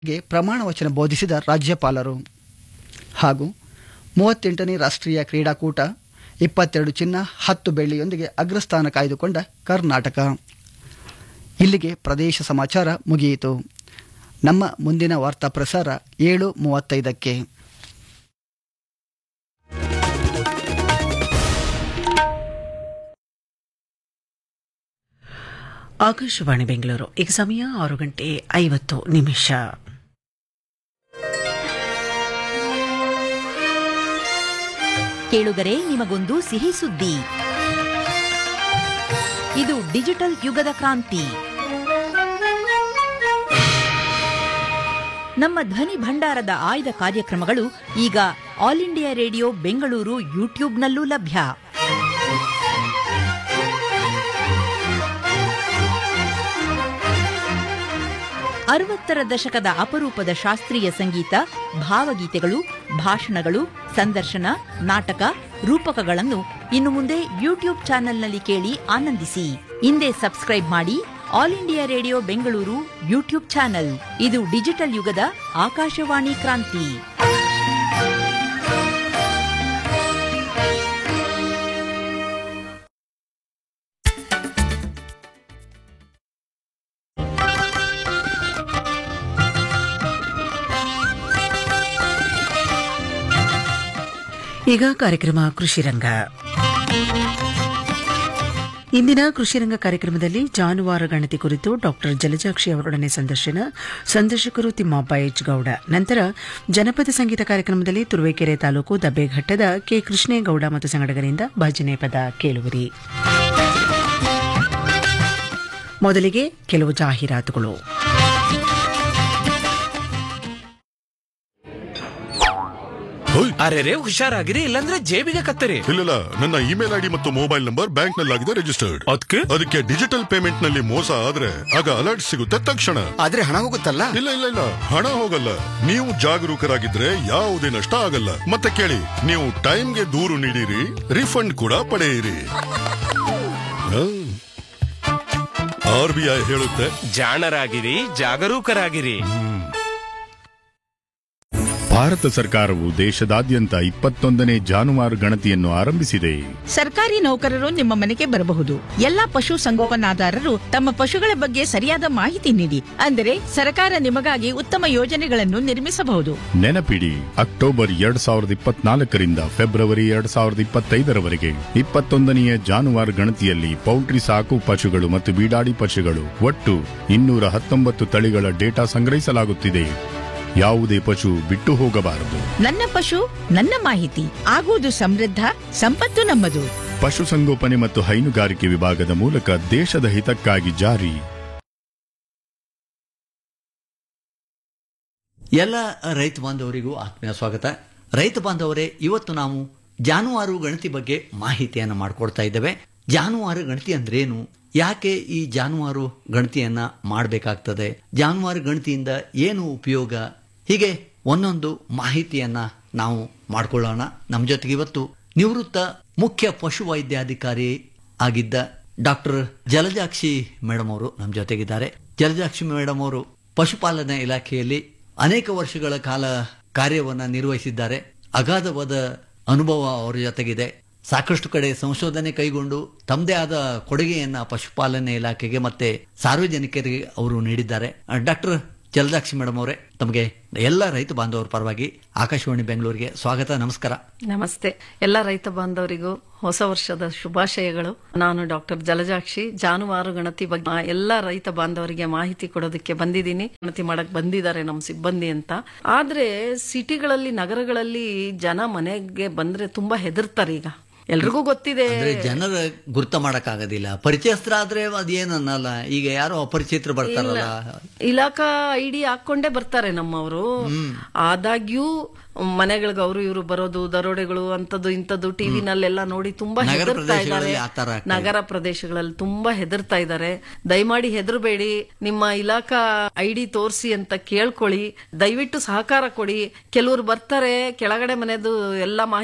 ಗೆ ಪ್ರಮಾಣ ವಚನ ಬೋಧಿಸಿದ ರಾಜ್ಯಪಾಲರು ಹಾಗೂ ಮೂವತ್ತೆಂಟನೇ ರಾಷ್ಟ್ರೀಯ ಕ್ರೀಡಾಕೂಟ ಇಪ್ಪತ್ತೆರಡು ಚಿನ್ನ ಹತ್ತು ಬೆಳ್ಳಿಯೊಂದಿಗೆ ಅಗ್ರಸ್ಥಾನ ಕಾಯ್ದುಕೊಂಡ ಕರ್ನಾಟಕ ಇಲ್ಲಿಗೆ ಪ್ರದೇಶ ಸಮಾಚಾರ ಮುಗಿಯಿತು ನಮ್ಮ ಮುಂದಿನ ವಾರ್ತಾ ಪ್ರಸಾರ ಏಳು ಮೂವತ್ತೈದಕ್ಕೆ ಆಕಾಶವಾಣಿ ಬೆಂಗಳೂರು ಈಗ ಸಮಯ ಆರು ಗಂಟೆ ಐವತ್ತು ನಿಮಿಷ ಕೇಳುಗರೆ ನಿಮಗೊಂದು ಸಿಹಿ ಸುದ್ದಿ ಇದು ಡಿಜಿಟಲ್ ಯುಗದ ಕ್ರಾಂತಿ ನಮ್ಮ ಧ್ವನಿ ಭಂಡಾರದ ಆಯ್ದ ಕಾರ್ಯಕ್ರಮಗಳು ಈಗ ಆಲ್ ಇಂಡಿಯಾ ರೇಡಿಯೋ ಬೆಂಗಳೂರು ಯೂಟ್ಯೂಬ್ನಲ್ಲೂ ಲಭ್ಯ ಅರವತ್ತರ ದಶಕದ ಅಪರೂಪದ ಶಾಸ್ತ್ರೀಯ ಸಂಗೀತ ಭಾವಗೀತೆಗಳು ಭಾಷಣಗಳು ಸಂದರ್ಶನ ನಾಟಕ ರೂಪಕಗಳನ್ನು ಇನ್ನು ಮುಂದೆ ಯೂಟ್ಯೂಬ್ ಚಾನೆಲ್ನಲ್ಲಿ ಕೇಳಿ ಆನಂದಿಸಿ ಹಿಂದೆ ಸಬ್ಸ್ಕ್ರೈಬ್ ಮಾಡಿ All India Radio Bengaluru YouTube channel ಇದು ಡಿಜಿಟಲ್ ಯುಗದ ಆಕಾಶವಾಣಿ ಕ್ರಾಂತಿ ಈಗ ಕಾರ್ಯಕ್ರಮ ಕೃಷಿ ರಂಗ ಇಂದಿನ ಕೃಷಿ ರಂಗ ಕಾರ್ಯಕ್ರಮದಲ್ಲಿ ಜಾನುವಾರು ಗಣತಿ ಕುರಿತು ಡಾಕ್ಟರ್ ಜಲಜಾಕ್ಷಿ ಅವರೊಡನೆ ಸಂದರ್ಶನ ಸಂದರ್ಶಕರು ತಿಮ್ಮಪ್ಪ ಎಚ್ ಗೌಡ ನಂತರ ಜನಪದ ಸಂಗೀತ ಕಾರ್ಯಕ್ರಮದಲ್ಲಿ ತುರುವೇಕೆರೆ ತಾಲೂಕು ದಬ್ಬೆಘಟ್ಟದ ಕೆ ಕೃಷ್ಣೇಗೌಡ ಮತ್ತು ಸಂಗಡಗರಿಂದ ಭಜನೆ ಪದ ಕೇಳುವಿರಿ ಮೊದಲಿಗೆ ಕೆಲವು ಜಾಹೀರಾತುಗಳು ಅರೆ ಹುಷಾರಾಗಿರಿ ಇಲ್ಲಾಂದ್ರೆ ಜೇಬಿಗೆ ಕತ್ತರಿ ಇಲ್ಲ ನನ್ನ ಇಮೇಲ್ ಐಡಿ ಮತ್ತು ಮೊಬೈಲ್ ನಂಬರ್ ಬ್ಯಾಂಕ್ ನಲ್ಲಾಗಿದೆ ರಿಜಿಸ್ಟರ್ಡ್ ಅದಕ್ಕೆ ಅದಕ್ಕೆ ಡಿಜಿಟಲ್ ಪೇಮೆಂಟ್ ನಲ್ಲಿ ಮೋಸ ಆದ್ರೆ ಆಗ ಅಲರ್ಟ್ ಸಿಗುತ್ತೆ ತಕ್ಷಣ ಆದ್ರೆ ಹಣ ಹೋಗುತ್ತಲ್ಲ ಇಲ್ಲ ಇಲ್ಲ ಇಲ್ಲ ಹಣ ಹೋಗಲ್ಲ ನೀವು ಜಾಗರೂಕರಾಗಿದ್ರೆ ಯಾವುದೇ ನಷ್ಟ ಆಗಲ್ಲ ಮತ್ತೆ ಕೇಳಿ ನೀವು ಟೈಮ್ಗೆ ದೂರು ನೀಡಿರಿ ರಿಫಂಡ್ ಕೂಡ ಪಡೆಯಿರಿ ಆರ್ ಬಿ ಐ ಹೇಳುತ್ತೆ ಜಾಣರಾಗಿರಿ ಜಾಗರೂಕರಾಗಿರಿ ಭಾರತ ಸರ್ಕಾರವು ದೇಶದಾದ್ಯಂತ ಇಪ್ಪತ್ತೊಂದನೇ ಜಾನುವಾರು ಗಣತಿಯನ್ನು ಆರಂಭಿಸಿದೆ ಸರ್ಕಾರಿ ನೌಕರರು ನಿಮ್ಮ ಮನೆಗೆ ಬರಬಹುದು ಎಲ್ಲಾ ಪಶು ಸಂಗೋಪನಾದಾರರು ತಮ್ಮ ಪಶುಗಳ ಬಗ್ಗೆ ಸರಿಯಾದ ಮಾಹಿತಿ ನೀಡಿ ಅಂದರೆ ಸರ್ಕಾರ ನಿಮಗಾಗಿ ಉತ್ತಮ ಯೋಜನೆಗಳನ್ನು ನಿರ್ಮಿಸಬಹುದು ನೆನಪಿಡಿ ಅಕ್ಟೋಬರ್ ಎರಡ್ ಸಾವಿರದ ಇಪ್ಪತ್ನಾಲ್ಕರಿಂದ ಫೆಬ್ರವರಿ ಎರಡ್ ಸಾವಿರದ ಇಪ್ಪತ್ತೈದರವರೆಗೆ ಇಪ್ಪತ್ತೊಂದನೆಯ ಜಾನುವಾರು ಗಣತಿಯಲ್ಲಿ ಪೌಲ್ಟ್ರಿ ಸಾಕು ಪಶುಗಳು ಮತ್ತು ಬೀಡಾಡಿ ಪಶುಗಳು ಒಟ್ಟು ಇನ್ನೂರ ಹತ್ತೊಂಬತ್ತು ತಳಿಗಳ ಡೇಟಾ ಸಂಗ್ರಹಿಸಲಾಗುತ್ತಿದೆ ಯಾವುದೇ ಪಶು ಬಿಟ್ಟು ಹೋಗಬಾರದು ನನ್ನ ಪಶು ನನ್ನ ಮಾಹಿತಿ ಆಗುವುದು ಸಮೃದ್ಧ ಸಂಪತ್ತು ನಮ್ಮದು ಪಶುಸಂಗೋಪನೆ ಮತ್ತು ಹೈನುಗಾರಿಕೆ ವಿಭಾಗದ ಮೂಲಕ ದೇಶದ ಹಿತಕ್ಕಾಗಿ ಜಾರಿ ಎಲ್ಲ ರೈತ ಬಾಂಧವರಿಗೂ ಆತ್ಮೀಯ ಸ್ವಾಗತ ರೈತ ಬಾಂಧವರೇ ಇವತ್ತು ನಾವು ಜಾನುವಾರು ಗಣತಿ ಬಗ್ಗೆ ಮಾಹಿತಿಯನ್ನು ಮಾಡಿಕೊಡ್ತಾ ಇದ್ದೇವೆ ಜಾನುವಾರು ಗಣತಿ ಅಂದ್ರೇನು ಯಾಕೆ ಈ ಜಾನುವಾರು ಗಣತಿಯನ್ನ ಮಾಡಬೇಕಾಗ್ತದೆ ಜಾನುವಾರು ಗಣತಿಯಿಂದ ಏನು ಉಪಯೋಗ ಹೀಗೆ ಒಂದೊಂದು ಮಾಹಿತಿಯನ್ನ ನಾವು ಮಾಡಿಕೊಳ್ಳೋಣ ನಮ್ಮ ಜೊತೆಗೆ ಇವತ್ತು ನಿವೃತ್ತ ಮುಖ್ಯ ಪಶು ವೈದ್ಯಾಧಿಕಾರಿ ಆಗಿದ್ದ ಡಾಕ್ಟರ್ ಜಲಜಾಕ್ಷಿ ಮೇಡಮ್ ಅವರು ನಮ್ಮ ಜೊತೆಗಿದ್ದಾರೆ ಜಲಜಾಕ್ಷಿ ಮೇಡಮ್ ಅವರು ಪಶುಪಾಲನಾ ಇಲಾಖೆಯಲ್ಲಿ ಅನೇಕ ವರ್ಷಗಳ ಕಾಲ ಕಾರ್ಯವನ್ನ ನಿರ್ವಹಿಸಿದ್ದಾರೆ ಅಗಾಧವಾದ ಅನುಭವ ಅವರ ಜೊತೆಗಿದೆ ಸಾಕಷ್ಟು ಕಡೆ ಸಂಶೋಧನೆ ಕೈಗೊಂಡು ತಮ್ಮದೇ ಆದ ಕೊಡುಗೆಯನ್ನ ಪಶುಪಾಲನೆ ಇಲಾಖೆಗೆ ಮತ್ತೆ ಸಾರ್ವಜನಿಕರಿಗೆ ಅವರು ನೀಡಿದ್ದಾರೆ ಡಾಕ್ಟರ್ ಜಲದಾಕ್ಷಿ ಮೇಡಮ್ ಅವರೇ ತಮಗೆ ಎಲ್ಲ ರೈತ ಬಾಂಧವರ ಪರವಾಗಿ ಆಕಾಶವಾಣಿ ಬೆಂಗಳೂರಿಗೆ ಸ್ವಾಗತ ನಮಸ್ಕಾರ ನಮಸ್ತೆ ಎಲ್ಲ ರೈತ ಬಾಂಧವರಿಗೂ ಹೊಸ ವರ್ಷದ ಶುಭಾಶಯಗಳು ನಾನು ಡಾಕ್ಟರ್ ಜಲಜಾಕ್ಷಿ ಜಾನುವಾರು ಗಣತಿ ಬಗ್ಗೆ ಎಲ್ಲ ರೈತ ಬಾಂಧವರಿಗೆ ಮಾಹಿತಿ ಕೊಡೋದಕ್ಕೆ ಬಂದಿದ್ದೀನಿ ಗಣತಿ ಮಾಡಕ್ ಬಂದಿದ್ದಾರೆ ನಮ್ಮ ಸಿಬ್ಬಂದಿ ಅಂತ ಆದ್ರೆ ಸಿಟಿಗಳಲ್ಲಿ ನಗರಗಳಲ್ಲಿ ಜನ ಮನೆಗೆ ಬಂದ್ರೆ ತುಂಬಾ ಹೆದರ್ತಾರೆ ಈಗ ಎಲ್ರಿಗೂ ಗೊತ್ತಿದೆ ಅಂದ್ರೆ ಜನರ ಗುರ್ತ ಮಾಡಕ್ಕಾಗೋದಿಲ್ಲ ಪರಿಚಯಸ್ಥರಾದ್ರೆ ಅದೇನು ಅನ್ನಲ್ಲ ಈಗ ಯಾರೋ ಅಪರಿಚಿತರು ಬರ್ತಾರಲ್ಲ ಇಲಾಖಾ ಐಡಿ ಹಾಕೊಂಡೇ ಬರ್ತಾರೆ ನಮ್ಮವರು ಆದಾಗ್ಯೂ ಮನೆಗಳಿಗೆ ಅವರು ಇವರು ಬರೋದು ದರೋಡೆಗಳು ಅಂತದ್ದು ಇಂಥದ್ದು ಟಿವಿನಲ್ಲೆಲ್ಲ ನೋಡಿ ತುಂಬಾ ನಗರ ಹೆದರ್ತಾ ಇದ್ದಾರೆ ಪ್ರದೇಶಗಳಲ್ಲಿ ಆ ತರ ಆಗ್ತಾ ಇದೆ. ನಗರ ಪ್ರದೇಶಗಳಲ್ಲಿ ತುಂಬಾ ಹೆದರ್ತಾ ಇದ್ದಾರೆ ದಯಮಾಡಿ ಹೆದರ್ಬೇಡಿ ನಿಮ್ಮ ಇಲಾಖಾ ಐಡಿ ತೋರಿಸಿ ಅಂತ ಕೇಳ್ಕೊಳ್ಳಿ ದಯವಿಟ್ಟು ಸಹಕಾರ ಕೊಡಿ ಕೆಲವರು ಬರ್ತಾರೆ ಕೆಳಗಡೆ ಮನೆದು ಎಲ್ಲಾ ಮಾಹಿತಿ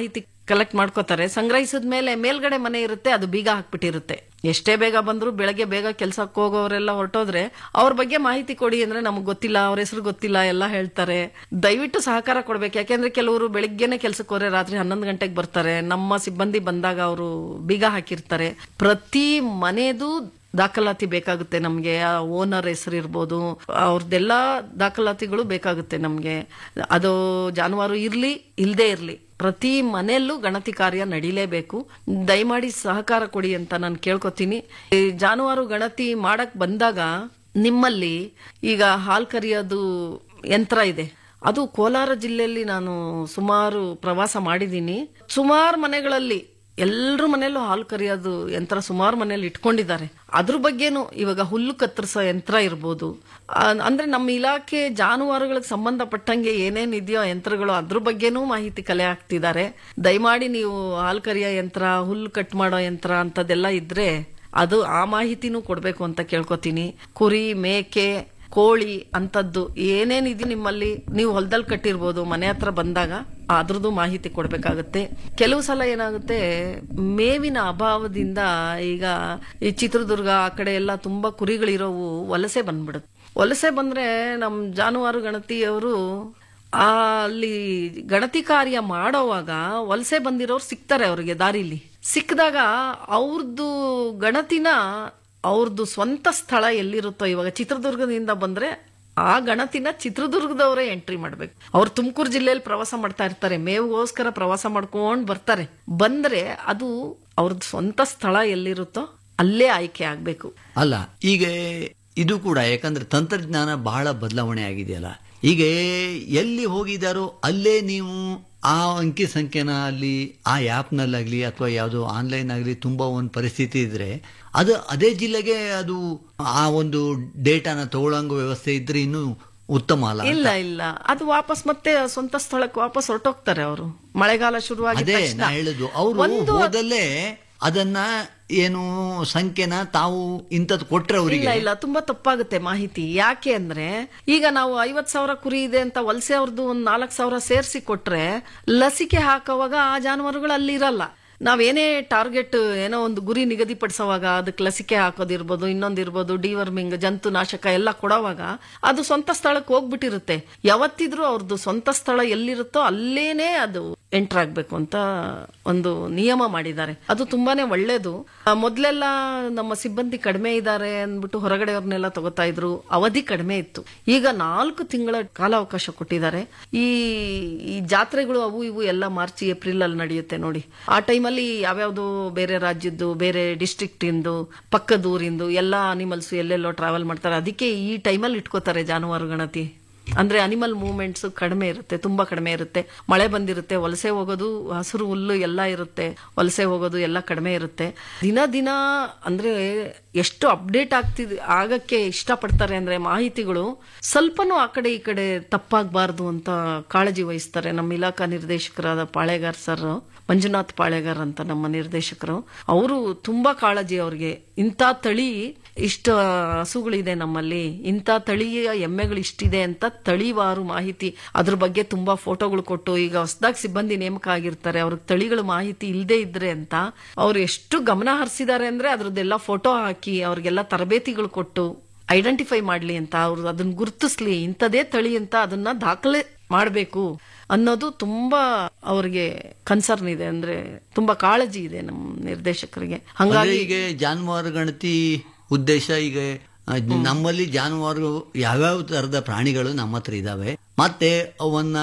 ಕಲೆಕ್ಟ್ ಮಾಡ್ಕೋತಾರೆ ಸಂಗ್ರಹಿಸಿದ ಮೇಲೆ ಮೇಲ್ಗಡೆ ಮನೆ ಇರುತ್ತೆ ಅದು ಬೀಗ ಹಾಕ್ಬಿಟ್ಟಿರುತ್ತೆ ಎಷ್ಟೇ ಬೇಗ ಬಂದ್ರು ಬೆಳಗ್ಗೆ ಬೇಗ ಕೆಲ್ಸಕ್ಕೆ ಹೋಗೋರೆಲ್ಲ ಹೊರಟೋದ್ರೆ ಅವ್ರ ಬಗ್ಗೆ ಮಾಹಿತಿ ಕೊಡಿ ಅಂದ್ರೆ ನಮಗ್ ಗೊತ್ತಿಲ್ಲ ಅವ್ರ ಹೆಸರು ಗೊತ್ತಿಲ್ಲ ಎಲ್ಲ ಹೇಳ್ತಾರೆ ದಯವಿಟ್ಟು ಸಹಕಾರ ಕೊಡ್ಬೇಕು ಯಾಕೆಂದ್ರೆ ಕೆಲವರು ಬೆಳಿಗ್ಗೆನೆ ಕೆಲ್ಸಕ್ಕೆ ಹೋದ್ರೆ ರಾತ್ರಿ ಹನ್ನೊಂದು ಗಂಟೆಗೆ ಬರ್ತಾರೆ ನಮ್ಮ ಸಿಬ್ಬಂದಿ ಬಂದಾಗ ಅವರು ಬೀಗ ಹಾಕಿರ್ತಾರೆ ಪ್ರತಿ ಮನೆದು ದಾಖಲಾತಿ ಬೇಕಾಗುತ್ತೆ ನಮಗೆ ಓನರ್ ಹೆಸರು ಇರ್ಬೋದು ಅವ್ರದ್ದೆಲ್ಲ ದಾಖಲಾತಿಗಳು ಬೇಕಾಗುತ್ತೆ ನಮಗೆ ಅದು ಜಾನುವಾರು ಇರ್ಲಿ ಇಲ್ಲದೆ ಇರ್ಲಿ ಪ್ರತಿ ಮನೆಯಲ್ಲೂ ಗಣತಿ ಕಾರ್ಯ ನಡೀಲೇಬೇಕು ದಯಮಾಡಿ ಸಹಕಾರ ಕೊಡಿ ಅಂತ ನಾನು ಕೇಳ್ಕೊತೀನಿ ಈ ಜಾನುವಾರು ಗಣತಿ ಮಾಡಕ್ ಬಂದಾಗ ನಿಮ್ಮಲ್ಲಿ ಈಗ ಹಾಲ್ ಕರಿಯೋದು ಯಂತ್ರ ಇದೆ ಅದು ಕೋಲಾರ ಜಿಲ್ಲೆಯಲ್ಲಿ ನಾನು ಸುಮಾರು ಪ್ರವಾಸ ಮಾಡಿದ್ದೀನಿ ಸುಮಾರು ಮನೆಗಳಲ್ಲಿ ಎಲ್ರ ಮನೆಯಲ್ಲೂ ಹಾಲು ಕರಿಯೋದು ಯಂತ್ರ ಸುಮಾರು ಮನೆಯಲ್ಲಿ ಇಟ್ಕೊಂಡಿದ್ದಾರೆ ಅದ್ರ ಬಗ್ಗೆನೂ ಇವಾಗ ಹುಲ್ಲು ಕತ್ತರಿಸೋ ಯಂತ್ರ ಇರ್ಬೋದು ಆ, ಅಂದ್ರೆ ನಮ್ಮ ಇಲಾಖೆ ಜಾನುವಾರುಗಳಿಗೆ ಸಂಬಂಧಪಟ್ಟಂಗೆ ಏನೇನ್ ಇದೆಯೋ ಯಂತ್ರಗಳು ಅದ್ರ ಬಗ್ಗೆನೂ ಮಾಹಿತಿ ಕಲೆ ಹಾಕ್ತಿದ್ದಾರೆ ದಯಮಾಡಿ ನೀವು ಹಾಲು ಕರಿಯೋ ಯಂತ್ರ ಹುಲ್ಲು ಕಟ್ ಮಾಡೋ ಯಂತ್ರ ಅಂತದೆಲ್ಲ ಇದ್ರೆ ಅದು ಆ ಮಾಹಿತಿನೂ ಕೊಡ್ಬೇಕು ಅಂತ ಕೇಳ್ಕೊತೀನಿ ಕುರಿ ಮೇಕೆ ಕೋಳಿ ಅಂತದ್ದು ಏನೇನಿದೆ ನಿಮ್ಮಲ್ಲಿ ನೀವು ಹೊಲದಲ್ಲಿ ಕಟ್ಟಿರ್ಬೋದು ಮನೆ ಹತ್ರ ಬಂದಾಗ ಅದ್ರದ್ದು ಮಾಹಿತಿ ಕೊಡ್ಬೇಕಾಗುತ್ತೆ ಕೆಲವು ಸಲ ಏನಾಗುತ್ತೆ ಮೇವಿನ ಅಭಾವದಿಂದ ಈಗ ಈ ಚಿತ್ರದುರ್ಗ ಆ ಕಡೆ ಎಲ್ಲ ತುಂಬಾ ಕುರಿಗಳಿರೋವು ವಲಸೆ ಬಂದ್ಬಿಡುತ್ತೆ ವಲಸೆ ಬಂದ್ರೆ ನಮ್ ಜಾನುವಾರು ಗಣತಿಯವರು ಆ ಅಲ್ಲಿ ಗಣತಿ ಕಾರ್ಯ ಮಾಡೋವಾಗ ವಲಸೆ ಬಂದಿರೋರು ಸಿಗ್ತಾರೆ ಅವ್ರಿಗೆ ದಾರಿಲಿ ಸಿಕ್ಕಿದಾಗ ಅವ್ರದ್ದು ಗಣತಿನ ಅವ್ರದ್ದು ಸ್ವಂತ ಸ್ಥಳ ಎಲ್ಲಿರುತ್ತೋ ಇವಾಗ ಚಿತ್ರದುರ್ಗದಿಂದ ಬಂದ್ರೆ ಆ ಗಣತಿನ ಚಿತ್ರದುರ್ಗದವರೇ ಎಂಟ್ರಿ ಮಾಡ್ಬೇಕು ಅವ್ರು ತುಮಕೂರು ಜಿಲ್ಲೆಯಲ್ಲಿ ಪ್ರವಾಸ ಮಾಡ್ತಾ ಇರ್ತಾರೆ ಮೇವಿಗೋಸ್ಕರ ಪ್ರವಾಸ ಮಾಡ್ಕೊಂಡ್ ಬರ್ತಾರೆ ಬಂದ್ರೆ ಅದು ಅವ್ರದ್ದು ಸ್ವಂತ ಸ್ಥಳ ಎಲ್ಲಿರುತ್ತೋ ಅಲ್ಲೇ ಆಯ್ಕೆ ಆಗ್ಬೇಕು ಅಲ್ಲ ಈಗ ಇದು ಕೂಡ ಯಾಕಂದ್ರೆ ತಂತ್ರಜ್ಞಾನ ಬಹಳ ಬದಲಾವಣೆ ಆಗಿದೆಯಲ್ಲ ಈಗ ಎಲ್ಲಿ ಹೋಗಿದಾರೋ ಅಲ್ಲೇ ನೀವು ಆ ಅಂಕಿ ಸಂಖ್ಯೆನ ಅಲ್ಲಿ ಆ ಆ್ಯಪ್ನಲ್ಲಾಗಲಿ ಅಥವಾ ಯಾವುದೋ ಆನ್ಲೈನ್ ಆಗಲಿ ತುಂಬ ಒಂದು ಪರಿಸ್ಥಿತಿ ಇದ್ರೆ ಅದು ಅದೇ ಜಿಲ್ಲೆಗೆ ಅದು ಆ ಒಂದು ಡೇಟಾನ ತಗೊಳ್ಳಂಗ ವ್ಯವಸ್ಥೆ ಇದ್ರೆ ಇನ್ನೂ ಉತ್ತಮ ಅಲ್ಲ ಅಂತ. ಇಲ್ಲ ಇಲ್ಲ ಅದು ವಾಪಸ್ ಮತ್ತೆ ಸ್ವಂತ ಸ್ಥಳಕ್ಕೆ ವಾಪಸ್ ಹೊರಟೋಗ್ತಾರೆ ಅವರು ಮಳೆಗಾಲ ಶುರುವಾಗಿದ ಅದೇ ತಕ್ಷಣ ನಾ ಹೇಳುದು ಅವರು ಒಂದು ಹೋದಲ್ಲೇ ಅದನ್ನ ಏನು ಸಂಖ್ಯೆನ ತಾವು ಇಂಥದ್ದು ಕೊಟ್ರೆ ಇಲ್ಲ ಅವರಿಗೆ ಇಲ್ಲ ತುಂಬಾ ತಪ್ಪಾಗುತ್ತೆ ಮಾಹಿತಿ ಯಾಕೆ ಅಂದ್ರೆ ಈಗ ನಾವು ಐವತ್ ಸಾವಿರ ಕುರಿ ಇದೆ ಅಂತ ವಲಸೆ ಅವ್ರದ್ದು ಒಂದ್ ನಾಲ್ಕ್ ಸಾವಿರ ಸೇರಿಸಿ ಕೊಟ್ರೆ ಲಸಿಕೆ ಹಾಕೋವಾಗ ಆ ಜಾನುವಾರುಗಳು ಅಲ್ಲಿ ಇರಲ್ಲ ನಾವೇನೇ ಟಾರ್ಗೆಟ್ ಏನೋ ಒಂದು ಗುರಿ ನಿಗದಿಪಡಿಸುವಾಗ ಅದಕ್ಕೆ ಲಸಿಕೆ ಹಾಕೋದಿರ್ಬೋದು ಇನ್ನೊಂದಿರ್ಬೋದು ಡಿವರ್ಮಿಂಗ್ ಜಂತು ನಾಶಕ ಎಲ್ಲ ಕೊಡೋವಾಗ ಅದು ಸ್ವಂತ ಸ್ಥಳಕ್ಕೆ ಹೋಗ್ಬಿಟ್ಟಿರುತ್ತೆ ಯಾವತ್ತಿದ್ರೂ ಅವ್ರದ್ದು ಸ್ವಂತ ಸ್ಥಳ ಎಲ್ಲಿರುತ್ತೋ ಅಲ್ಲೇನೆ ಅದು ಎಂಟರ್ ಆಗ್ಬೇಕು ಅಂತ ಒಂದು ನಿಯಮ ಮಾಡಿದ್ದಾರೆ ಅದು ತುಂಬಾನೇ ಒಳ್ಳೇದು ಆ, ಮೊದ್ಲೆಲ್ಲ ನಮ್ಮ ಸಿಬ್ಬಂದಿ ಕಡಿಮೆ ಇದ್ದಾರೆ ಅಂದ್ಬಿಟ್ಟು ಹೊರಗಡೆಯವ್ರನ್ನೆಲ್ಲ ತಗೋತಾ ಇದ್ರು ಅವಧಿ ಕಡಿಮೆ ಇತ್ತು ಈಗ ನಾಲ್ಕು ತಿಂಗಳ ಕಾಲಾವಕಾಶ ಕೊಟ್ಟಿದ್ದಾರೆ ಈ ಈ ಜಾತ್ರೆಗಳು ಅವು ಇವು ಎಲ್ಲ ಮಾರ್ಚ್ ಏಪ್ರಿಲ್ ಅಲ್ಲಿ ನಡೆಯುತ್ತೆ ನೋಡಿ ಆ ಟೈಮಲ್ಲಿ ಯಾವ್ಯಾವ್ದು ಬೇರೆ ರಾಜ್ಯದ್ದು ಬೇರೆ ಡಿಸ್ಟ್ರಿಕ್ಟ್ ಇಂದು ಪಕ್ಕದ ಊರಿಂದು ಎಲ್ಲ ಅನಿಮಲ್ಸ್ ಎಲ್ಲೆಲ್ಲೋ ಟ್ರಾವೆಲ್ ಮಾಡ್ತಾರೆ ಅದಕ್ಕೆ ಈ ಟೈಮಲ್ಲಿ ಇಟ್ಕೋತಾರೆ ಜಾನುವಾರು ಗಣತಿ ಅಂದ್ರೆ ಅನಿಮಲ್ ಮೂವ್ಮೆಂಟ್ಸ್ ಕಡಿಮೆ ಇರುತ್ತೆ ತುಂಬಾ ಕಡಿಮೆ ಇರುತ್ತೆ ಮಳೆ ಬಂದಿರುತ್ತೆ ವಲಸೆ ಹೋಗೋದು ಹಸಿರು ಹುಲ್ಲು ಎಲ್ಲ ಇರುತ್ತೆ ವಲಸೆ ಹೋಗೋದು ಎಲ್ಲ ಕಡಿಮೆ ಇರುತ್ತೆ ದಿನ ದಿನ ಅಂದ್ರೆ ಎಷ್ಟು ಅಪ್ಡೇಟ್ ಆಗ್ತಿದ್ ಆಗಕ್ಕೆ ಇಷ್ಟಪಡ್ತಾರೆ ಅಂದ್ರೆ ಮಾಹಿತಿಗಳು ಸ್ವಲ್ಪನೂ ಆ ಕಡೆ ಈ ಕಡೆ ತಪ್ಪಾಗಬಾರ್ದು ಅಂತ ಕಾಳಜಿ ವಹಿಸ್ತಾರೆ ನಮ್ಮ ಇಲಾಖಾ ನಿರ್ದೇಶಕರಾದ ಪಾಳೆಗಾರ್ ಸರ್ ಮಂಜುನಾಥ್ ಪಾಳೆಗಾರ್ ಅಂತ ನಮ್ಮ ನಿರ್ದೇಶಕರು ಅವರು ತುಂಬಾ ಕಾಳಜಿ ಅವ್ರಿಗೆ ಇಂಥ ತಳಿ ಇಷ್ಟ ಹಸುಗಳಿದೆ ನಮ್ಮಲ್ಲಿ ಇಂಥ ತಳಿಯ ಎಮ್ಮೆಗಳು ಇಷ್ಟಿದೆ ಅಂತ ತಳಿವಾರು ಮಾಹಿತಿ ಅದ್ರ ಬಗ್ಗೆ ತುಂಬಾ ಫೋಟೋಗಳು ಕೊಟ್ಟು ಈಗ ಹೊಸದಾಗಿ ಸಿಬ್ಬಂದಿ ನೇಮಕ ಆಗಿರ್ತಾರೆ ಅವ್ರಿಗೆ ತಳಿಗಳ ಮಾಹಿತಿ ಇಲ್ಲದೆ ಇದ್ರೆ ಅಂತ ಅವ್ರು ಎಷ್ಟು ಗಮನ ಹರಿಸಿದ್ದಾರೆ ಅಂದ್ರೆ ಅದ್ರದ್ದೆಲ್ಲ ಫೋಟೋ ಹಾಕಿ ಅವ್ರಿಗೆಲ್ಲ ತರಬೇತಿಗಳು ಕೊಟ್ಟು ಐಡೆಂಟಿಫೈ ಮಾಡ್ಲಿ ಅಂತ ಅವ್ರು ಅದನ್ನ ಗುರುತಿಸ್ಲಿ ಇಂಥದೇ ತಳಿ ಅಂತ ಅದನ್ನ ದಾಖಲೆ ಮಾಡಬೇಕು ಅನ್ನೋದು ತುಂಬಾ ಅವ್ರಿಗೆ ಕನ್ಸರ್ನ್ ಇದೆ ಅಂದ್ರೆ ತುಂಬಾ ಕಾಳಜಿ ಇದೆ ನಮ್ಮ ನಿರ್ದೇಶಕರಿಗೆ ಅಂದ್ರೆ ಹಂಗಾಗಿ ಈಗ ಜಾನುವಾರು ಗಣತಿ ಉದ್ದೇಶ ಈಗ ಆ, ನಮ್ಮಲ್ಲಿ ಜಾನುವಾರು ಯಾವ್ಯಾವ ತರದ ಪ್ರಾಣಿಗಳು ನಮ್ಮ ಹತ್ರ ಇದಾವೆ ಮತ್ತೆ ಅವನ್ನ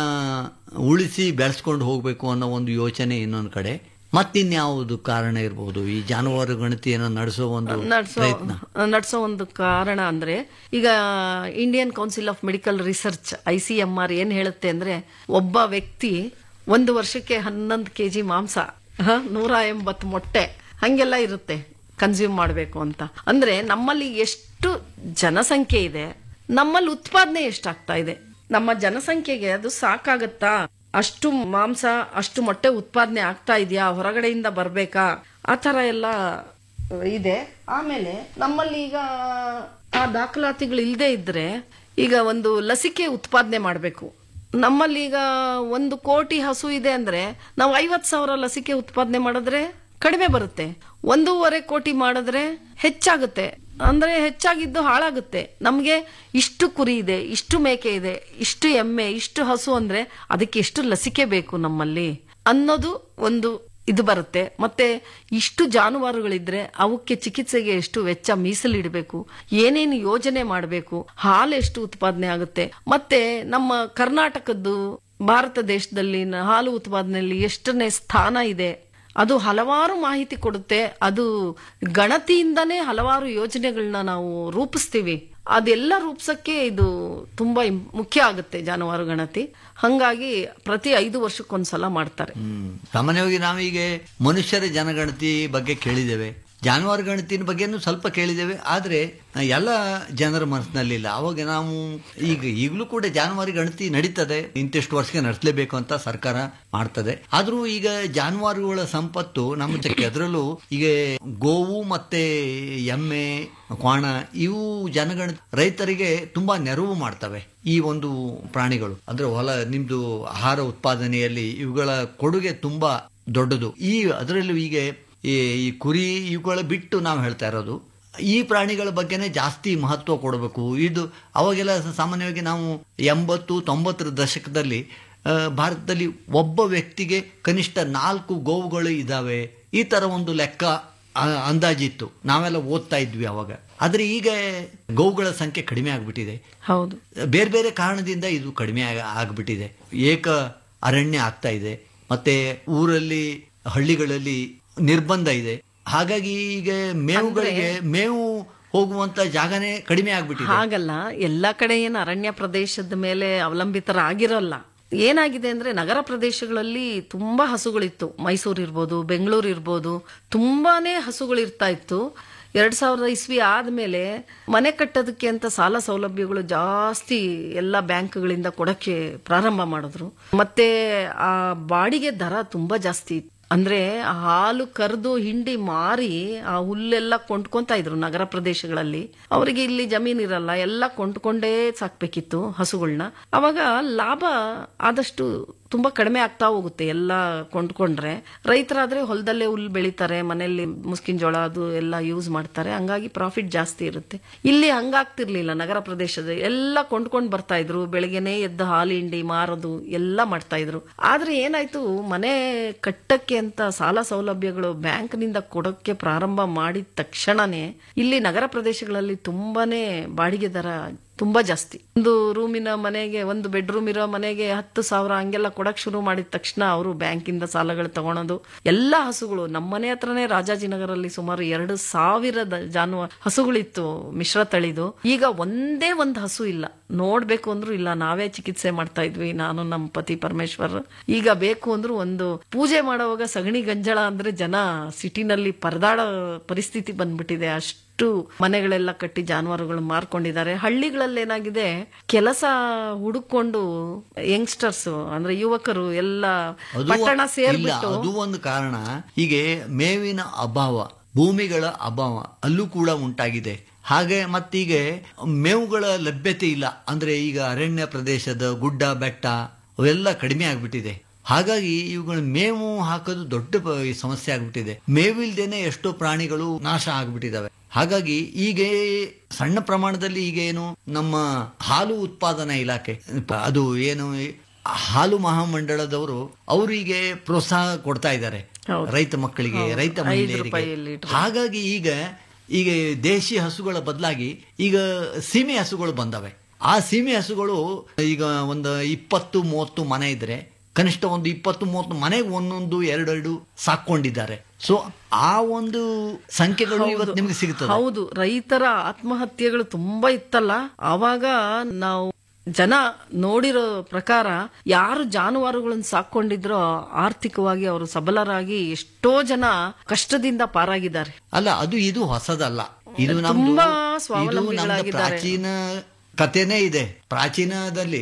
ಉಳಿಸಿ ಬೆಳೆಸ್ಕೊಂಡು ಹೋಗ್ಬೇಕು ಅನ್ನೋ ಒಂದು ಯೋಚನೆ ಇನ್ನೊಂದು ಕಡೆ ಮತ್ತಿನ್ಯಾವುದು ಕಾರಣ ಇರಬಹುದು ಈ ಜಾನುವಾರು ಗಣತಿಯನ್ನು ನಡೆಸೋ ಒಂದು ನಡೆಸೋ ಪ್ರಯತ್ನ ನಡೆಸೋ ಒಂದು ಕಾರಣ ಅಂದ್ರೆ ಈಗ Indian Council of Medical Research I C M R ಏನ್ ಹೇಳುತ್ತೆ ಅಂದ್ರೆ ಒಬ್ಬ ವ್ಯಕ್ತಿ ಒಂದು ವರ್ಷಕ್ಕೆ ಹನ್ನೊಂದು ಕೆಜಿ ಮಾಂಸ ಹ, ನೂರ ಎಂಬತ್ತು ಮೊಟ್ಟೆ ಹಂಗೆಲ್ಲ ಇರುತ್ತೆ ಕನ್ಸ್ಯೂಮ್ ಮಾಡಬೇಕು ಅಂತ ಅಂದ್ರೆ ನಮ್ಮಲ್ಲಿ ಎಷ್ಟು ಜನಸಂಖ್ಯೆ ಇದೆ ನಮ್ಮಲ್ಲಿ ಉತ್ಪಾದನೆ ಎಷ್ಟಾಗ್ತಾ ಇದೆ ನಮ್ಮ ಜನಸಂಖ್ಯೆಗೆ ಅದು ಸಾಕಾಗತ್ತಾ ಅಷ್ಟು ಮಾಂಸ ಅಷ್ಟು ಮೊಟ್ಟೆ ಉತ್ಪಾದನೆ ಆಗ್ತಾ ಇದೆಯಾ ಹೊರಗಡೆಯಿಂದ ಬರ್ಬೇಕಾ ಆ ತರ ಎಲ್ಲ ಇದೆ ಆಮೇಲೆ ನಮ್ಮಲ್ಲಿ ಈಗ ಆ ದಾಖಲಾತಿಗಳು ಇಲ್ಲದೆ ಇದ್ರೆ ಈಗ ಒಂದು ಲಸಿಕೆ ಉತ್ಪಾದನೆ ಮಾಡಬೇಕು ನಮ್ಮಲ್ಲಿ ಈಗ ಒಂದು ಕೋಟಿ ಹಸು ಇದೆ ಅಂದ್ರೆ ನಾವು ಐವತ್ ಸಾವಿರ ಲಸಿಕೆ ಉತ್ಪಾದನೆ ಮಾಡಿದ್ರೆ ಕಡಿಮೆ ಬರುತ್ತೆ ಒಂದೂವರೆ ಕೋಟಿ ಮಾಡಿದ್ರೆ ಹೆಚ್ಚಾಗುತ್ತೆ ಅಂದ್ರೆ ಹೆಚ್ಚಾಗಿದ್ದು ಹಾಳಾಗುತ್ತೆ ನಮ್ಗೆ ಇಷ್ಟು ಕುರಿ ಇದೆ ಇಷ್ಟು ಮೇಕೆ ಇದೆ ಇಷ್ಟು ಎಮ್ಮೆ ಇಷ್ಟು ಹಸು ಅಂದ್ರೆ ಅದಕ್ಕೆ ಎಷ್ಟು ಲಸಿಕೆ ಬೇಕು ನಮ್ಮಲ್ಲಿ ಅನ್ನೋದು ಒಂದು ಇದು ಬರುತ್ತೆ ಮತ್ತೆ ಇಷ್ಟು ಜಾನುವಾರುಗಳಿದ್ರೆ ಅವಕ್ಕೆ ಚಿಕಿತ್ಸೆಗೆ ಎಷ್ಟು ವೆಚ್ಚ ಮೀಸಲಿಡಬೇಕು ಏನೇನು ಯೋಜನೆ ಮಾಡಬೇಕು ಹಾಲು ಎಷ್ಟು ಉತ್ಪಾದನೆ ಆಗುತ್ತೆ ಮತ್ತೆ ನಮ್ಮ ಕರ್ನಾಟಕದ್ದು ಭಾರತ ದೇಶದಲ್ಲಿ ನ- ಹಾಲು ಉತ್ಪಾದನೆಯಲ್ಲಿ ಎಷ್ಟನೇ ಸ್ಥಾನ ಇದೆ ಅದು ಹಲವಾರು ಮಾಹಿತಿ ಕೊಡುತ್ತೆ ಅದು ಗಣತಿಯಿಂದನೇ ಹಲವಾರು ಯೋಜನೆಗಳನ್ನ ನಾವು ರೂಪಿಸ್ತೀವಿ ಅದೆಲ್ಲ ರೂಪಿಸಕ್ಕೆ ಇದು ತುಂಬಾ ಇಂ- ಮುಖ್ಯ ಆಗುತ್ತೆ ಜಾನುವಾರು ಗಣತಿ ಹಂಗಾಗಿ ಪ್ರತಿ ಐದು ವರ್ಷಕ್ಕೊಂದ್ಸಲ ಮಾಡ್ತಾರೆ ಹ್ಮ್. ಸಾಮಾನ್ಯವಾಗಿ ನಾವೀಗ ಮನುಷ್ಯರ ಜನಗಣತಿ ಬಗ್ಗೆ ಕೇಳಿದ್ದೇವೆ ಜಾನುವಾರು ಗಣತಿನ ಬಗ್ಗೆನೂ ಸ್ವಲ್ಪ ಕೇಳಿದ್ದೇವೆ ಆದರೆ ಎಲ್ಲ ಜನರ ಮನಸ್ಸಿನಲ್ಲಿಲ್ಲ ಅವಾಗ ನಾವು ಈಗ ಈಗಲೂ ಕೂಡ ಜಾನುವಾರು ಗಣತಿ ನಡೀತದೆ ಇಂತಿಷ್ಟು ವರ್ಷಕ್ಕೆ ನಡೆಸಲೇಬೇಕು ಅಂತ ಸರ್ಕಾರ ಮಾಡ್ತದೆ ಆದ್ರೂ ಈಗ ಜಾನುವಾರುಗಳ ಸಂಪತ್ತು ನಮ್ಮ ಜೊತೆ ಅದರಲ್ಲೂ ಈಗ ಗೋವು ಮತ್ತೆ ಎಮ್ಮೆ ಕ್ವಾಣ ಇವು ಜನಗಣ ರೈತರಿಗೆ ತುಂಬಾ ನೆರವು ಮಾಡ್ತವೆ ಈ ಒಂದು ಪ್ರಾಣಿಗಳು ಅಂದ್ರೆ ಹೊಲ ನಿಮ್ದು ಆಹಾರ ಉತ್ಪಾದನೆಯಲ್ಲಿ ಇವುಗಳ ಕೊಡುಗೆ ತುಂಬಾ ದೊಡ್ಡದು ಈ ಅದರಲ್ಲೂ ಈಗ ಈ ಈ ಕುರಿ ಇವುಗಳ ಬಿಟ್ಟು ನಾವು ಹೇಳ್ತಾ ಇರೋದು ಈ ಪ್ರಾಣಿಗಳ ಬಗ್ಗೆನೇ ಜಾಸ್ತಿ ಮಹತ್ವ ಕೊಡಬೇಕು ಇದು ಅವಾಗೆಲ್ಲ ಸಾಮಾನ್ಯವಾಗಿ ನಾವು ಎಂಬತ್ತು ತೊಂಬತ್ತರ ದಶಕದಲ್ಲಿ ಆ, ಭಾರತದಲ್ಲಿ ಒಬ್ಬ ವ್ಯಕ್ತಿಗೆ ಕನಿಷ್ಠ ನಾಲ್ಕು ಗೋವುಗಳು ಇದ್ದಾವೆ ಈ ತರ ಒಂದು ಲೆಕ್ಕ ಆ, ಅಂದಾಜಿತ್ತು ನಾವೆಲ್ಲ ಓದ್ತಾ ಇದ್ವಿ ಅವಾಗ ಆದ್ರೆ ಈಗ ಗೋವುಗಳ ಸಂಖ್ಯೆ ಕಡಿಮೆ ಆಗ್ಬಿಟ್ಟಿದೆ ಹೌದು ಬೇರೆ ಬೇರೆ ಕಾರಣದಿಂದ ಇದು ಕಡಿಮೆ ಆಗ- ಆಗ್ಬಿಟ್ಟಿದೆ ಏಕ ಅರಣ್ಯ ಆಗ್ತಾ ಇದೆ ಮತ್ತೆ ಊರಲ್ಲಿ ಹಳ್ಳಿಗಳಲ್ಲಿ ನಿರ್ಬಂಧ ಇದೆ ಹಾಗಾಗಿ ಈಗ ಮೇವುಗಳಿಗೆ ಮೇವು ಹೋಗುವಂತ ಜಾಗನೇ ಕಡಿಮೆ ಆಗ್ಬಿಟ್ಟಿದೆ ಹಾಗಲ್ಲ ಎಲ್ಲಾ ಕಡೆ ಏನು ಅರಣ್ಯ ಪ್ರದೇಶದ ಮೇಲೆ ಅವಲಂಬಿತರಾಗಿರಲ್ಲ ಏನಾಗಿದೆ ಅಂದ್ರೆ ನಗರ ಪ್ರದೇಶಗಳಲ್ಲಿ ತುಂಬಾ ಹಸುಗಳಿತ್ತು ಮೈಸೂರು ಇರ್ಬೋದು ಬೆಂಗಳೂರು ಇರ್ಬೋದು ತುಂಬಾನೇ ಹಸುಗಳಿರ್ತಾ ಇತ್ತು ಎರಡ್ ಸಾವಿರದ ಇಸ್ವಿ ಆದ್ಮೇಲೆ ಮನೆ ಕಟ್ಟೋದಕ್ಕೆ ಅಂತ ಸಾಲ ಸೌಲಭ್ಯಗಳು ಜಾಸ್ತಿ ಎಲ್ಲ ಬ್ಯಾಂಕ್ಗಳಿಂದ ಕೊಡಕ್ಕೆ ಪ್ರಾರಂಭ ಮಾಡಿದ್ರು ಮತ್ತೆ ಆ ಬಾಡಿಗೆ ದರ ತುಂಬಾ ಜಾಸ್ತಿ ಇತ್ತು ಅಂದ್ರೆ ಆ ಹಾಲು ಕರೆದು ಹಿಂಡಿ ಮಾರಿ ಆ ಹುಲ್ಲೆಲ್ಲ ಕೊಂಡ್ಕೊಂತಾ ಇದ್ರು ನಗರ ಪ್ರದೇಶಗಳಲ್ಲಿ ಅವರಿಗೆ ಇಲ್ಲಿ ಜಮೀನ್ ಇರಲ್ಲ ಎಲ್ಲ ಕೊಂಡ್ಕೊಂಡೇ ಸಾಕ್ಬೇಕಿತ್ತು ಹಸುಗಳನ್ನ ಅವಾಗ ಲಾಭ ಆದಷ್ಟು ತುಂಬಾ ಕಡಿಮೆ ಆಗ್ತಾ ಹೋಗುತ್ತೆ ಎಲ್ಲ ಕೊಂಡ್ಕೊಂಡ್ರೆ ರೈತರಾದ್ರೆ ಹೊಲದಲ್ಲೇ ಹುಲ್ ಬೆಳಿತಾರೆ ಮನೆಯಲ್ಲಿ ಮುಸ್ಕಿನ ಜೋಳ ಅದು ಎಲ್ಲ ಯೂಸ್ ಮಾಡ್ತಾರೆ ಹಂಗಾಗಿ ಪ್ರಾಫಿಟ್ ಜಾಸ್ತಿ ಇರುತ್ತೆ ಇಲ್ಲಿ ಹಂಗಾಗ್ತಿರ್ಲಿಲ್ಲ ನಗರ ಪ್ರದೇಶದ ಎಲ್ಲ ಕೊಂಡ್ಕೊಂಡ್ ಬರ್ತಾ ಇದ್ರು ಬೆಳಗ್ಗೆನೆ ಎದ್ದು ಹಾಲು ಹಿಂಡಿ ಮಾರೋದು ಎಲ್ಲ ಮಾಡ್ತಾ ಇದ್ರು ಆದ್ರೆ ಏನಾಯ್ತು ಮನೆ ಕಟ್ಟಕ್ಕೆ ಅಂತ ಸಾಲ ಸೌಲಭ್ಯಗಳು ಬ್ಯಾಂಕ್ನಿಂದ ಕೊಡೋಕ್ಕೆ ಪ್ರಾರಂಭ ಮಾಡಿದ ತಕ್ಷಣನೇ ಇಲ್ಲಿ ನಗರ ಪ್ರದೇಶಗಳಲ್ಲಿ ತುಂಬಾನೇ ಬಾಡಿಗೆ ದರ ತುಂಬಾ ಜಾಸ್ತಿ ಒಂದು ರೂಮಿನ ಮನೆಗೆ ಒಂದು ಬೆಡ್ರೂಮ್ ಇರೋ ಮನೆಗೆ ಹತ್ತು ಸಾವಿರ ಹಂಗೆಲ್ಲ ಕೊಡಕ್ ಶುರು ಮಾಡಿದ ತಕ್ಷಣ ಅವರು ಬ್ಯಾಂಕಿಂದ ಸಾಲಗಳು ತಗೊಳೋದು ಎಲ್ಲಾ ಹಸುಗಳು ನಮ್ಮ ಮನೆ ಹತ್ರನೇ ರಾಜಾಜಿನಗರಲ್ಲಿ ಸುಮಾರು ಎರಡು ಸಾವಿರದ ಜಾನುವಾರು ಹಸುಗಳಿತ್ತು ಮಿಶ್ರ ತಳಿದು ಈಗ ಒಂದೇ ಒಂದು ಹಸು ಇಲ್ಲ ನೋಡ್ಬೇಕು ಅಂದ್ರೂ ಇಲ್ಲ ನಾವೇ ಚಿಕಿತ್ಸೆ ಮಾಡ್ತಾ ಇದ್ವಿ ನಾನು ನಮ್ಮ ಪತಿ ಪರಮೇಶ್ವರ್ ಈಗ ಬೇಕು ಅಂದ್ರೂ ಒಂದು ಪೂಜೆ ಮಾಡುವಾಗ ಸಗಣಿ ಗಂಜಳ ಅಂದ್ರೆ ಜನ ಸಿಟಿನಲ್ಲಿ ಪರದಾಡೋ ಪರಿಸ್ಥಿತಿ ಬಂದ್ಬಿಟ್ಟಿದೆ ಅಷ್ಟು ಮನೆಗಳೆಲ್ಲ ಕಟ್ಟಿ ಜಾನುವಾರುಗಳು ಮಾರ್ಕೊಂಡಿದ್ದಾರೆ ಹಳ್ಳಿಗಳಲ್ಲಿ ಏನಾಗಿದೆ ಕೆಲಸ ಹುಡುಕೊಂಡು ಯಂಗ್ಸ್ಟರ್ಸ್ ಅಂದ್ರೆ ಯುವಕರು ಎಲ್ಲ ಅದು ಪಟ್ಟಣ ಇಲ್ಲ ಸೇರ್ಬಿಟ್ಟು ಅದು ಒಂದು ಕಾರಣ ಹೀಗೆ ಮೇವಿನ ಅಭಾವ ಭೂಮಿಗಳ ಅಭಾವ ಅಲ್ಲೂ ಕೂಡ ಉಂಟಾಗಿದೆ ಹಾಗೆ ಮತ್ತೀಗ ಮೇವುಗಳ ಲಭ್ಯತೆ ಇಲ್ಲ ಅಂದ್ರೆ ಈಗ ಅರಣ್ಯ ಪ್ರದೇಶದ ಗುಡ್ಡ ಬೆಟ್ಟ ಅವೆಲ್ಲ ಕಡಿಮೆ ಆಗ್ಬಿಟ್ಟಿದೆ ಹಾಗಾಗಿ ಇವುಗಳ ಮೇವು ಹಾಕೋದು ದೊಡ್ಡ ಪ- ಸಮಸ್ಯೆ ಆಗ್ಬಿಟ್ಟಿದೆ ಮೇವಿಲ್ದೇನೆ ಎಷ್ಟೋ ಪ್ರಾಣಿಗಳು ನಾಶ ಆಗ್ಬಿಟ್ಟಿದಾವೆ ಹಾಗಾಗಿ ಈಗ ಸಣ್ಣ ಪ್ರಮಾಣದಲ್ಲಿ ಈಗ ಏನು ನಮ್ಮ ಹಾಲು ಉತ್ಪಾದನಾ ಇಲಾಖೆ ಅದು ಏನು ಹಾಲು ಮಹಾಮಂಡಳದವರು ಅವರಿಗೆ ಪ್ರೋತ್ಸಾಹ ಕೊಡ್ತಾ ಇದ್ದಾರೆ ರೈತ ಮಕ್ಕಳಿಗೆ ರೈತ ಮಹಿಳೆಯರಿಗೆ ಹಾಗಾಗಿ ಈಗ ಈಗ ದೇಶಿ ಹಸುಗಳ ಬದಲಾಗಿ ಈಗ ಸೀಮೆ ಹಸುಗಳು ಬಂದವೆ ಆ ಸೀಮೆ ಹಸುಗಳು ಈಗ ಒಂದು ಇಪ್ಪತ್ತು ಮೂವತ್ತು ಮನೆ ಇದ್ರೆ ಕನಿಷ್ಠ ಒಂದು ಇಪ್ಪತ್ತು ಮೂವತ್ತು ಮನೆಗೆ ಒಂದೊಂದು ಎರಡೆರಡು ಸಾಕೊಂಡಿದ್ದಾರೆ ಸೊ ಆ ಒಂದು ಸಂಖ್ಯೆಗಳು ಇವತ್ತು ನಿಮ್ಗೆ ಸಿಗುತ್ತದೆ ಹೌದು ರೈತರ ಆತ್ಮಹತ್ಯೆಗಳು ತುಂಬಾ ಇತ್ತಲ್ಲ ಆವಾಗ ನಾವು ಜನ ನೋಡಿರೋ ಪ್ರಕಾರ ಯಾರು ಜಾನುವಾರುಗಳನ್ನು ಸಾಕೊಂಡಿದ್ರೋ ಆರ್ಥಿಕವಾಗಿ ಅವರು ಸಬಲರಾಗಿ ಎಷ್ಟೋ ಜನ ಕಷ್ಟದಿಂದ ಪಾರಾಗಿದ್ದಾರೆ ಅಲ್ಲ ಅದು ಇದು ಹೊಸದಲ್ಲ ಇದು ನಮ್ದು ತುಂಬಾ ಇದು ನಮ್ದು ಸ್ವಾವಲಂಬಿಗಳಾಗಿದ್ದಾರೆ. ಪ್ರಾಚೀನ ಕಥೆನೇ ಇದೆ ಪ್ರಾಚೀನದಲ್ಲಿ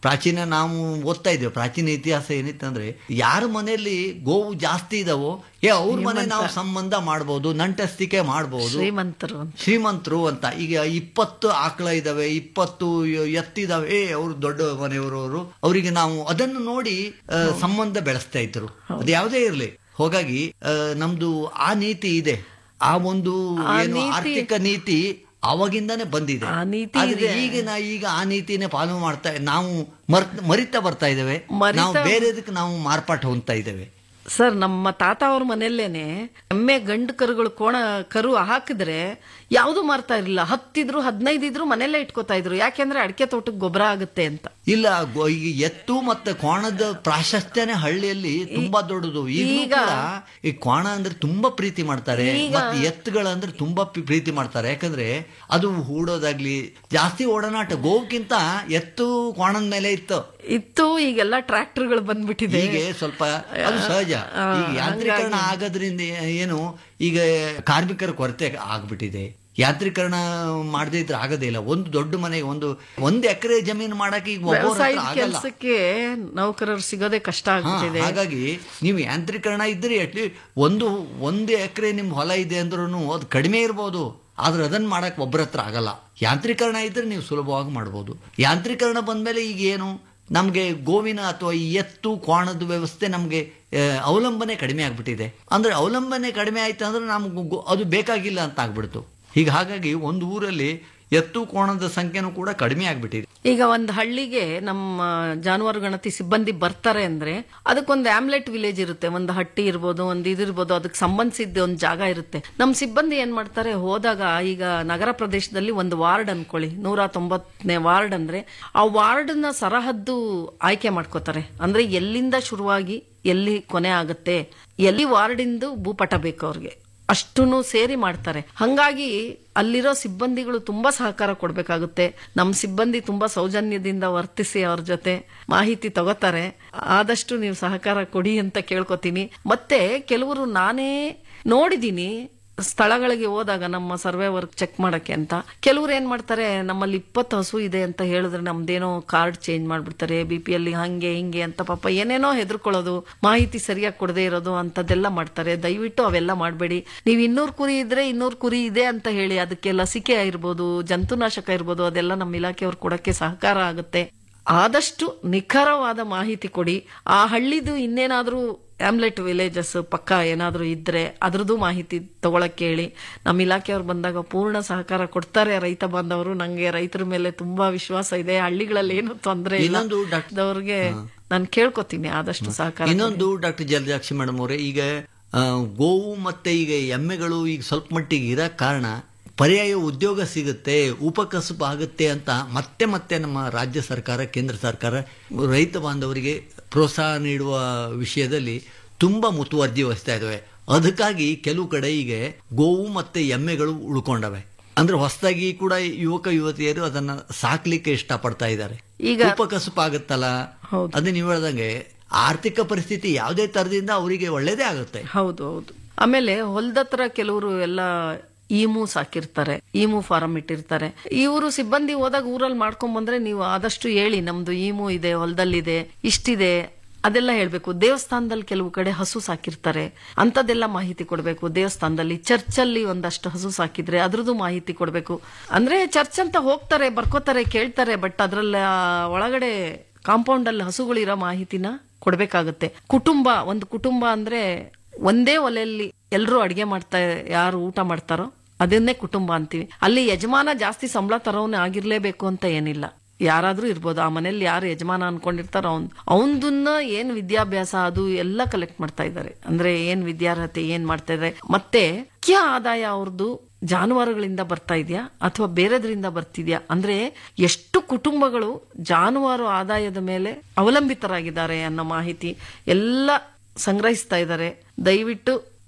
ಪ್ರಾಚೀನ ನಾವು ಓದ್ತಾ ಇದ್ದೇವೆ ಪ್ರಾಚೀನ ಇತಿಹಾಸ ಏನಿತ್ತಂದ್ರೆ ಯಾರ ಮನೆಯಲ್ಲಿ ಗೋವು ಜಾಸ್ತಿ ಇದಾವೋ ಏ ಅವ್ರ ಮನೆ ನಾವು ಸಂಬಂಧ ಮಾಡ್ಬೋದು ನಂಟಸ್ತಿಕೆ ಮಾಡ್ಬೋದು ಶ್ರೀಮಂತರು ಅಂತ. ಶ್ರೀಮಂತರು ಅಂತ ಈಗ ಇಪ್ಪತ್ತು ಆಕಳ ಇದಾವೆ ಇಪ್ಪತ್ತು ಎತ್ತಿದಾವೆ ಏ ಅವ್ರು ದೊಡ್ಡ ಮನೆಯವರವರು ಅವರಿಗೆ ನಾವು ಅದನ್ನು ನೋಡಿ ಆ, ಸಂಬಂಧ ಬೆಳೆಸ್ತಾ ಇದ್ರು ಅದು ಯಾವುದೇ ಇರಲಿ ಹಾಗಾಗಿ ಆ, ನಮ್ದು ಆ ನೀತಿ ಇದೆ ಆ ಒಂದು ಆ ಏನು ನೀತಿ- ಆರ್ಥಿಕ ನೀತಿ ಅವಾಗಿಂದಾನೆ ಬಂದಿದೆ ಆ ನೀತಿ ಆದ್ರೆ ಇದೆ. ಈಗಿನ ಈಗ ಆ ನೀತಿನೇ ಪಾಲನೆ ಮಾಡ್ತಾ ನಾವು ಮರ್ತ್ ಮರಿತಾ ಬರ್ತಾ ಇದ್ದೇವೆ ಮರಿತಾ- ನಾವು ಬೇರೆದಕ್ಕೆ ನಾವು ಮಾರ್ಪಾಟು ಹೊಂದ್ತಾ ಇದ್ದೇವೆ ಸರ್ ನಮ್ಮ ತಾತ ಅವ್ರ ಮನೆಯಲ್ಲೇನೆ ಎಮ್ಮೆ ಗಂಡು ಕರುಗಳು ಕೋಣ ಕರು ಹಾಕಿದ್ರೆ ಯಾವುದು ಮಾರ್ತಾ ಇರಲಿಲ್ಲ ಹತ್ತಿದ್ರು ಹದಿನೈದು ಇದ್ರು ಮನೆಯಲ್ಲೇ ಇಟ್ಕೋತಾ ಇದ್ರು ಯಾಕೆಂದ್ರೆ ಅಡಿಕೆ ತೋಟಕ್ಕೆ ಗೊಬ್ಬರ ಆಗುತ್ತೆ ಅಂತ ಇಲ್ಲ ಗೊ- ಈಗ ಎತ್ತು ಮತ್ತೆ ಕೋಣದ ಪ್ರಾಶಸ್ತ್ಯನೇ ಹಳ್ಳಿಯಲ್ಲಿ ತುಂಬಾ ದೊಡ್ಡದು ಈಗ ಈಗ- ಈ ಕೋಣ ಅಂದ್ರೆ ತುಂಬಾ ಪ್ರೀತಿ ಮಾಡ್ತಾರೆ ಮತ್ತೆ ಎತ್ತುಗಳಂದ್ರೆ ತುಂಬಾ ಪಿ- ಪ್ರೀತಿ ಮಾಡ್ತಾರೆ ಯಾಕಂದ್ರೆ ಅದು ಹೂಡೋದಾಗ್ಲಿ ಜಾಸ್ತಿ ಓಡನಾಟ ಗೋವ್ಕಿಂತ ಎತ್ತು ಕೋಣದ ಮೇಲೆ ಇತ್ತು ಇತ್ತು ಈಗೆಲ್ಲ ಟ್ರ್ಯಾಕ್ಟರ್ಗಳು ಬಂದ್ಬಿಟ್ಟಿದೆ ಹೀಗೆ ಸ್ವಲ್ಪ ಅದು ಸಹಜ ಈಗ ಯಾಂತ್ರೀಕರಣ ಆಗೋದ್ರಿಂದ ಏನು ಈಗ ಕಾರ್ಮಿಕರ ಕೊರತೆ ಆಗ್ಬಿಟ್ಟಿದೆ ಯಾಂತ್ರೀಕರಣ ಮಾಡದೇ ಇದ್ರೆ ಆಗೋದೇ ಇಲ್ಲ ಒಂದು ದೊಡ್ಡ ಮನೆಗೆ ಒಂದು ಒಂದು ಎಕರೆ ಜಮೀನು ಮಾಡಕ್ಕೆ ಈಗ ಒಬ್ಬರ ಹತ್ರ ವ್ಯವಸಾಯದ ಆಗಲ್ಲ ಕೆಲಸಕ್ಕೆ ನೌಕರರು ಸಿಗೋದೇ ಕಷ್ಟ ಹಾ, ಆಗ್ಬಿಟ್ಟಿದೆ ಹಾಗಾಗಿ ನೀವು ಯಾಂತ್ರೀಕರಣ ಇದ್ರೆ ಅಟ್ಲಿ ಒಂದು ಒಂದು ಎಕರೆ ನಿಮ್ ಹೊಲ ಇದೆ ಅಂದ್ರೂ ಅದು ಕಡಿಮೆ ಇರ್ಬೋದು ಆದ್ರೆ ಅದನ್ನ ಮಾಡಕ್ ಒಬ್ಬರ ಹತ್ರ ಆಗಲ್ಲ ಯಾಂತ್ರೀಕರಣ ಇದ್ರೆ ನೀವು ಸುಲಭವಾಗಿ ಮಾಡ್ಬೋದು ಯಾಂತ್ರೀಕರಣ ಬಂದ್ಮೇಲೆ ಈಗ ಏನು ನಮ್ಗೆ ಗೋವಿನ ಅಥವಾ ಈ ಎತ್ತು ಕೋಣದ ವ್ಯವಸ್ಥೆ ನಮ್ಗೆ ಆ, ಅವಲಂಬನೆ ಕಡಿಮೆ ಆಗ್ಬಿಟ್ಟಿದೆ ಅಂದ್ರೆ ಅವಲಂಬನೆ ಕಡಿಮೆ ಆಯ್ತು ಅಂದ್ರೆ ನಮ್ಗೆ ಗೊ- ಅದು ಬೇಕಾಗಿಲ್ಲ ಅಂತ ಆಗ್ಬಿಡ್ತು ಈಗ ಹಾಗಾಗಿ ಒಂದು ಊರಲ್ಲಿ ಎತ್ತು ಕೋಣದ ಸಂಖ್ಯೆನೂ ಕೂಡ ಕಡಿಮೆ ಆಗ್ಬಿಟ್ಟಿದೆ ಈಗ ಒಂದು ಹಳ್ಳಿಗೆ ನಮ್ಮ ಜಾನುವಾರು ಗಣತಿ ಸಿಬ್ಬಂದಿ ಬರ್ತಾರೆ ಅಂದ್ರೆ ಅದಕ್ಕೊಂದು ಆಮ್ಲೆಟ್ ವಿಲೇಜ್ ಇರುತ್ತೆ ಒಂದು ಹಟ್ಟಿ ಇರ್ಬೋದು ಒಂದು ಇದಿರ್ಬೋದು ಅದಕ್ಕೆ ಸಂಬಂಧಿಸಿದ ಒಂದು ಜಾಗ ಇರುತ್ತೆ ನಮ್ಮ ಸಿಬ್ಬಂದಿ ಏನ್ ಮಾಡ್ತಾರೆ ಹೋದಾಗ ಈಗ ನಗರ ಪ್ರದೇಶದಲ್ಲಿ ಒಂದು ವಾರ್ಡ್ ಅನ್ಕೊಳ್ಳಿ ನೂರ ತೊಂಬತ್ತನೇ ವಾರ್ಡ್ ಅಂದ್ರೆ ಆ ವಾರ್ಡ್ನ ಸರಹದ್ದು ಆಯ್ಕೆ ಮಾಡ್ಕೋತಾರೆ ಅಂದ್ರೆ ಎಲ್ಲಿಂದ ಶುರುವಾಗಿ ಎಲ್ಲಿ ಕೊನೆ ಆಗುತ್ತೆ ಎಲ್ಲಿ ವಾರ್ಡಿಂದು ಭೂಪಟ ಬೇಕು ಅವ್ರಿಗೆ ಅಷ್ಟನ್ನು ಸೇರಿ ಮಾಡ್ತಾರೆ ಹಂಗಾಗಿ ಅಲ್ಲಿರೋ ಸಿಬ್ಬಂದಿಗಳು ತುಂಬಾ ಸಹಕಾರ ಕೊಡ್ಬೇಕಾಗುತ್ತೆ ನಮ್ಮ ಸಿಬ್ಬಂದಿ ತುಂಬಾ ಸೌಜನ್ಯದಿಂದ ವರ್ತಿಸಿ ಅವ್ರ ಜೊತೆ ಮಾಹಿತಿ ತಗೋತಾರೆ ಆದಷ್ಟು ನೀವು ಸಹಕಾರ ಕೊಡಿ ಅಂತ ಕೇಳ್ಕೊತೀನಿ ಮತ್ತೆ ಕೆಲವರು ನಾನೇ ನೋಡಿದೀನಿ ಸ್ಥಳಗಳಿಗೆ ಹೋದಾಗ ನಮ್ಮ ಸರ್ವೆ ವರ್ಕ್ ಚೆಕ್ ಮಾಡಕ್ಕೆ ಅಂತ ಕೆಲವ್ರು ಏನ್ ಮಾಡ್ತಾರೆ ನಮ್ಮಲ್ಲಿ ಇಪ್ಪತ್ತು ಹಸು ಇದೆ ಅಂತ ಹೇಳಿದ್ರೆ ನಮ್ದೇನೋ ಕಾರ್ಡ್ ಚೇಂಜ್ ಮಾಡ್ಬಿಡ್ತಾರೆ ಬಿ ಪಿ ಅಲ್ಲಿ ಹಂಗೆ ಹಿಂಗೆ ಅಂತ ಪಾಪ ಏನೇನೋ ಹೆದರ್ಕೊಳ್ಳೋದು ಮಾಹಿತಿ ಸರಿಯಾಗಿ ಕೊಡದೇ ಇರೋದು ಅಂತದೆಲ್ಲ ಮಾಡ್ತಾರೆ ದಯವಿಟ್ಟು ಅವೆಲ್ಲ ಮಾಡಬೇಡಿ ನೀವು ಇನ್ನೂರು ಕುರಿ ಇದ್ರೆ ಇನ್ನೂರು ಕುರಿ ಇದೆ ಅಂತ ಹೇಳಿ ಅದಕ್ಕೆ ಲಸಿಕೆ ಇರ್ಬೋದು ಜಂತುನಾಶಕ ಇರ್ಬೋದು ಅದೆಲ್ಲ ನಮ್ಮ ಇಲಾಖೆಯವ್ರು ಕೊಡಕ್ಕೆ ಸಹಕಾರ ಆಗುತ್ತೆ ಆದಷ್ಟು ನಿಖರವಾದ ಮಾಹಿತಿ ಕೊಡಿ ಆ ಹಳ್ಳಿದು ಇನ್ನೇನಾದ್ರೂ ಆಮ್ಲೆಟ್ ವಿಲೇಜಸ್ ಪಕ್ಕ ಏನಾದ್ರೂ ಇದ್ರೆ ಅದ್ರದ್ದು ಮಾಹಿತಿ ತಗೊಳಕ್ ಹೇಳಿ ನಮ್ಮ ಇಲಾಖೆಯವ್ರು ಬಂದಾಗ ಪೂರ್ಣ ಸಹಕಾರ ಕೊಡ್ತಾರೆ ರೈತ ಬಾಂಧವರು ನಂಗೆ ರೈತರ ಮೇಲೆ ತುಂಬಾ ವಿಶ್ವಾಸ ಇದೆ ಹಳ್ಳಿಗಳಲ್ಲಿ ಏನು ತೊಂದರೆ ಇಲ್ಲ ಇನ್ನೊಂದು ಡಾಕ್ಟರ್- ಅವ್ರಿಗೆ ನಾನು ಕೇಳ್ಕೊತೀನಿ ಆದಷ್ಟು ಸಹಕಾರ ಇನ್ನೊಂದು ಡಾಕ್ಟರ್ ಜಲಜಾಕ್ಷಿ ಮೇಡಮ್ ಅವರೇ ಈಗ ಆ, ಗೋವು ಮತ್ತೆ ಈಗ ಎಮ್ಮೆಗಳು ಈಗ ಸ್ವಲ್ಪ ಮಟ್ಟಿಗೆ ಇರೋ ಕಾರಣ ಪರ್ಯಾಯ ಉದ್ಯೋಗ ಸಿಗುತ್ತೆ ಉಪಕಸಬು ಆಗುತ್ತೆ ಅಂತ ಮತ್ತೆ ಮತ್ತೆ ನಮ್ಮ ರಾಜ್ಯ ಸರ್ಕಾರ ಕೇಂದ್ರ ಸರ್ಕಾರ ರೈತ ಬಾಂಧವರಿಗೆ ಪ್ರೋತ್ಸಾಹ ನೀಡುವ ವಿಷಯದಲ್ಲಿ ತುಂಬಾ ಮುತುವರ್ಜಿ ವಹಿಸ್ತಾ ಇದ್ದಾವೆ ಅದಕ್ಕಾಗಿ ಕೆಲವು ಕಡೆ ಈಗ ಗೋವು ಮತ್ತೆ ಎಮ್ಮೆಗಳು ಉಳ್ಕೊಂಡವೆ ಅಂದ್ರೆ ಹೊಸದಾಗಿ ಕೂಡ ಯುವಕ ಯುವತಿಯರು ಅದನ್ನ ಸಾಕ್ಲಿಕ್ಕೆ ಇಷ್ಟಪಡ್ತಾ ಇದ್ದಾರೆ ಈಗ ಉಪಕಸಬು ಆಗುತ್ತಲ್ಲ ಅದೇ ನೀವು ಹೇಳ್ದಂಗೆ ಆರ್ಥಿಕ ಪರಿಸ್ಥಿತಿ ಯಾವುದೇ ತರದಿಂದ ಅವರಿಗೆ ಒಳ್ಳೇದೇ ಆಗುತ್ತೆ ಹೌದು ಹೌದು ಆಮೇಲೆ ಹೊಲದತ್ರ ಕೆಲವರು ಎಲ್ಲ ಈಮು ಸಾಕಿರ್ತಾರೆ ಈಮು ಫಾರಂ ಇಟ್ಟಿರ್ತಾರೆ ಇವರು ಸಿಬ್ಬಂದಿ ಹೋದಾಗ ಊರಲ್ಲಿ ಮಾಡ್ಕೊಂಡ್ ಬಂದ್ರೆ ನೀವು ಆದಷ್ಟು ಹೇಳಿ ನಮ್ದು ಈಮು ಇದೆ ಹೊಲದಲ್ಲಿದೆ ಇಷ್ಟಿದೆ ಅದೆಲ್ಲ ಹೇಳ್ಬೇಕು ದೇವಸ್ಥಾನದಲ್ಲಿ ಕೆಲವು ಕಡೆ ಹಸು ಸಾಕಿರ್ತಾರೆ ಅಂತದೆಲ್ಲ ಮಾಹಿತಿ ಕೊಡಬೇಕು ದೇವಸ್ಥಾನದಲ್ಲಿ ಚರ್ಚಲ್ಲಿ ಒಂದಷ್ಟು ಹಸು ಸಾಕಿದ್ರೆ ಅದ್ರದ್ದು ಮಾಹಿತಿ ಕೊಡಬೇಕು ಅಂದ್ರೆ ಚರ್ಚ್ ಅಂತ ಹೋಗ್ತಾರೆ ಬರ್ಕೋತಾರೆ ಕೇಳ್ತಾರೆ ಬಟ್ ಅದ್ರಲ್ಲಿ ಆ ಒಳಗಡೆ ಕಾಂಪೌಂಡ್ ಅಲ್ಲಿ ಹಸುಗಳಿರೋ ಮಾಹಿತಿನ ಕೊಡ್ಬೇಕಾಗತ್ತೆ ಕುಟುಂಬ ಒಂದು ಕುಟುಂಬ ಅಂದ್ರೆ ಒಂದೇ ಒಲೆಯಲ್ಲಿ ಎಲ್ಲರೂ ಅಡಿಗೆ ಮಾಡ್ತಾ ಯಾರು ಊಟ ಮಾಡ್ತಾರೋ ಅದನ್ನೇ ಕುಟುಂಬ ಅಂತೀವಿ ಅಲ್ಲಿ ಯಜಮಾನ ಜಾಸ್ತಿ ಸಂಬಳ ತರೋನೆ ಆಗಿರ್ಲೇಬೇಕು ಅಂತ ಏನಿಲ್ಲ ಯಾರಾದ್ರೂ ಇರ್ಬೋದು ಆ ಮನೇಲಿ ಯಾರು ಯಜಮಾನ ಅನ್ಕೊಂಡಿರ್ತಾರೋ ಅವ್ನ್ ಅವನದನ್ನ ಏನ್ ವಿದ್ಯಾಭ್ಯಾಸ ಅದು ಎಲ್ಲ ಕಲೆಕ್ಟ್ ಮಾಡ್ತಾ ಇದ್ದಾರೆ ಅಂದ್ರೆ ಏನ್ ವಿದ್ಯಾರ್ಹತೆ ಏನ್ ಮಾಡ್ತಾ ಇದ್ದಾರೆ ಮತ್ತೆ ಮುಖ್ಯ ಆದಾಯ ಅವ್ರದ್ದು ಜಾನುವಾರುಗಳಿಂದ ಬರ್ತಾ ಇದೆಯಾ ಅಥವಾ ಬೇರೆದ್ರಿಂದ ಬರ್ತಿದ್ಯಾ ಅಂದ್ರೆ ಎಷ್ಟು ಕುಟುಂಬಗಳು ಜಾನುವಾರು ಆದಾಯದ ಮೇಲೆ ಅವಲಂಬಿತರಾಗಿದ್ದಾರೆ ಅನ್ನೋ ಮಾಹಿತಿ ಎಲ್ಲ ಸಂಗ್ರಹಿಸ್ತಾ ಇದ್ದಾರೆ ದಯವಿಟ್ಟು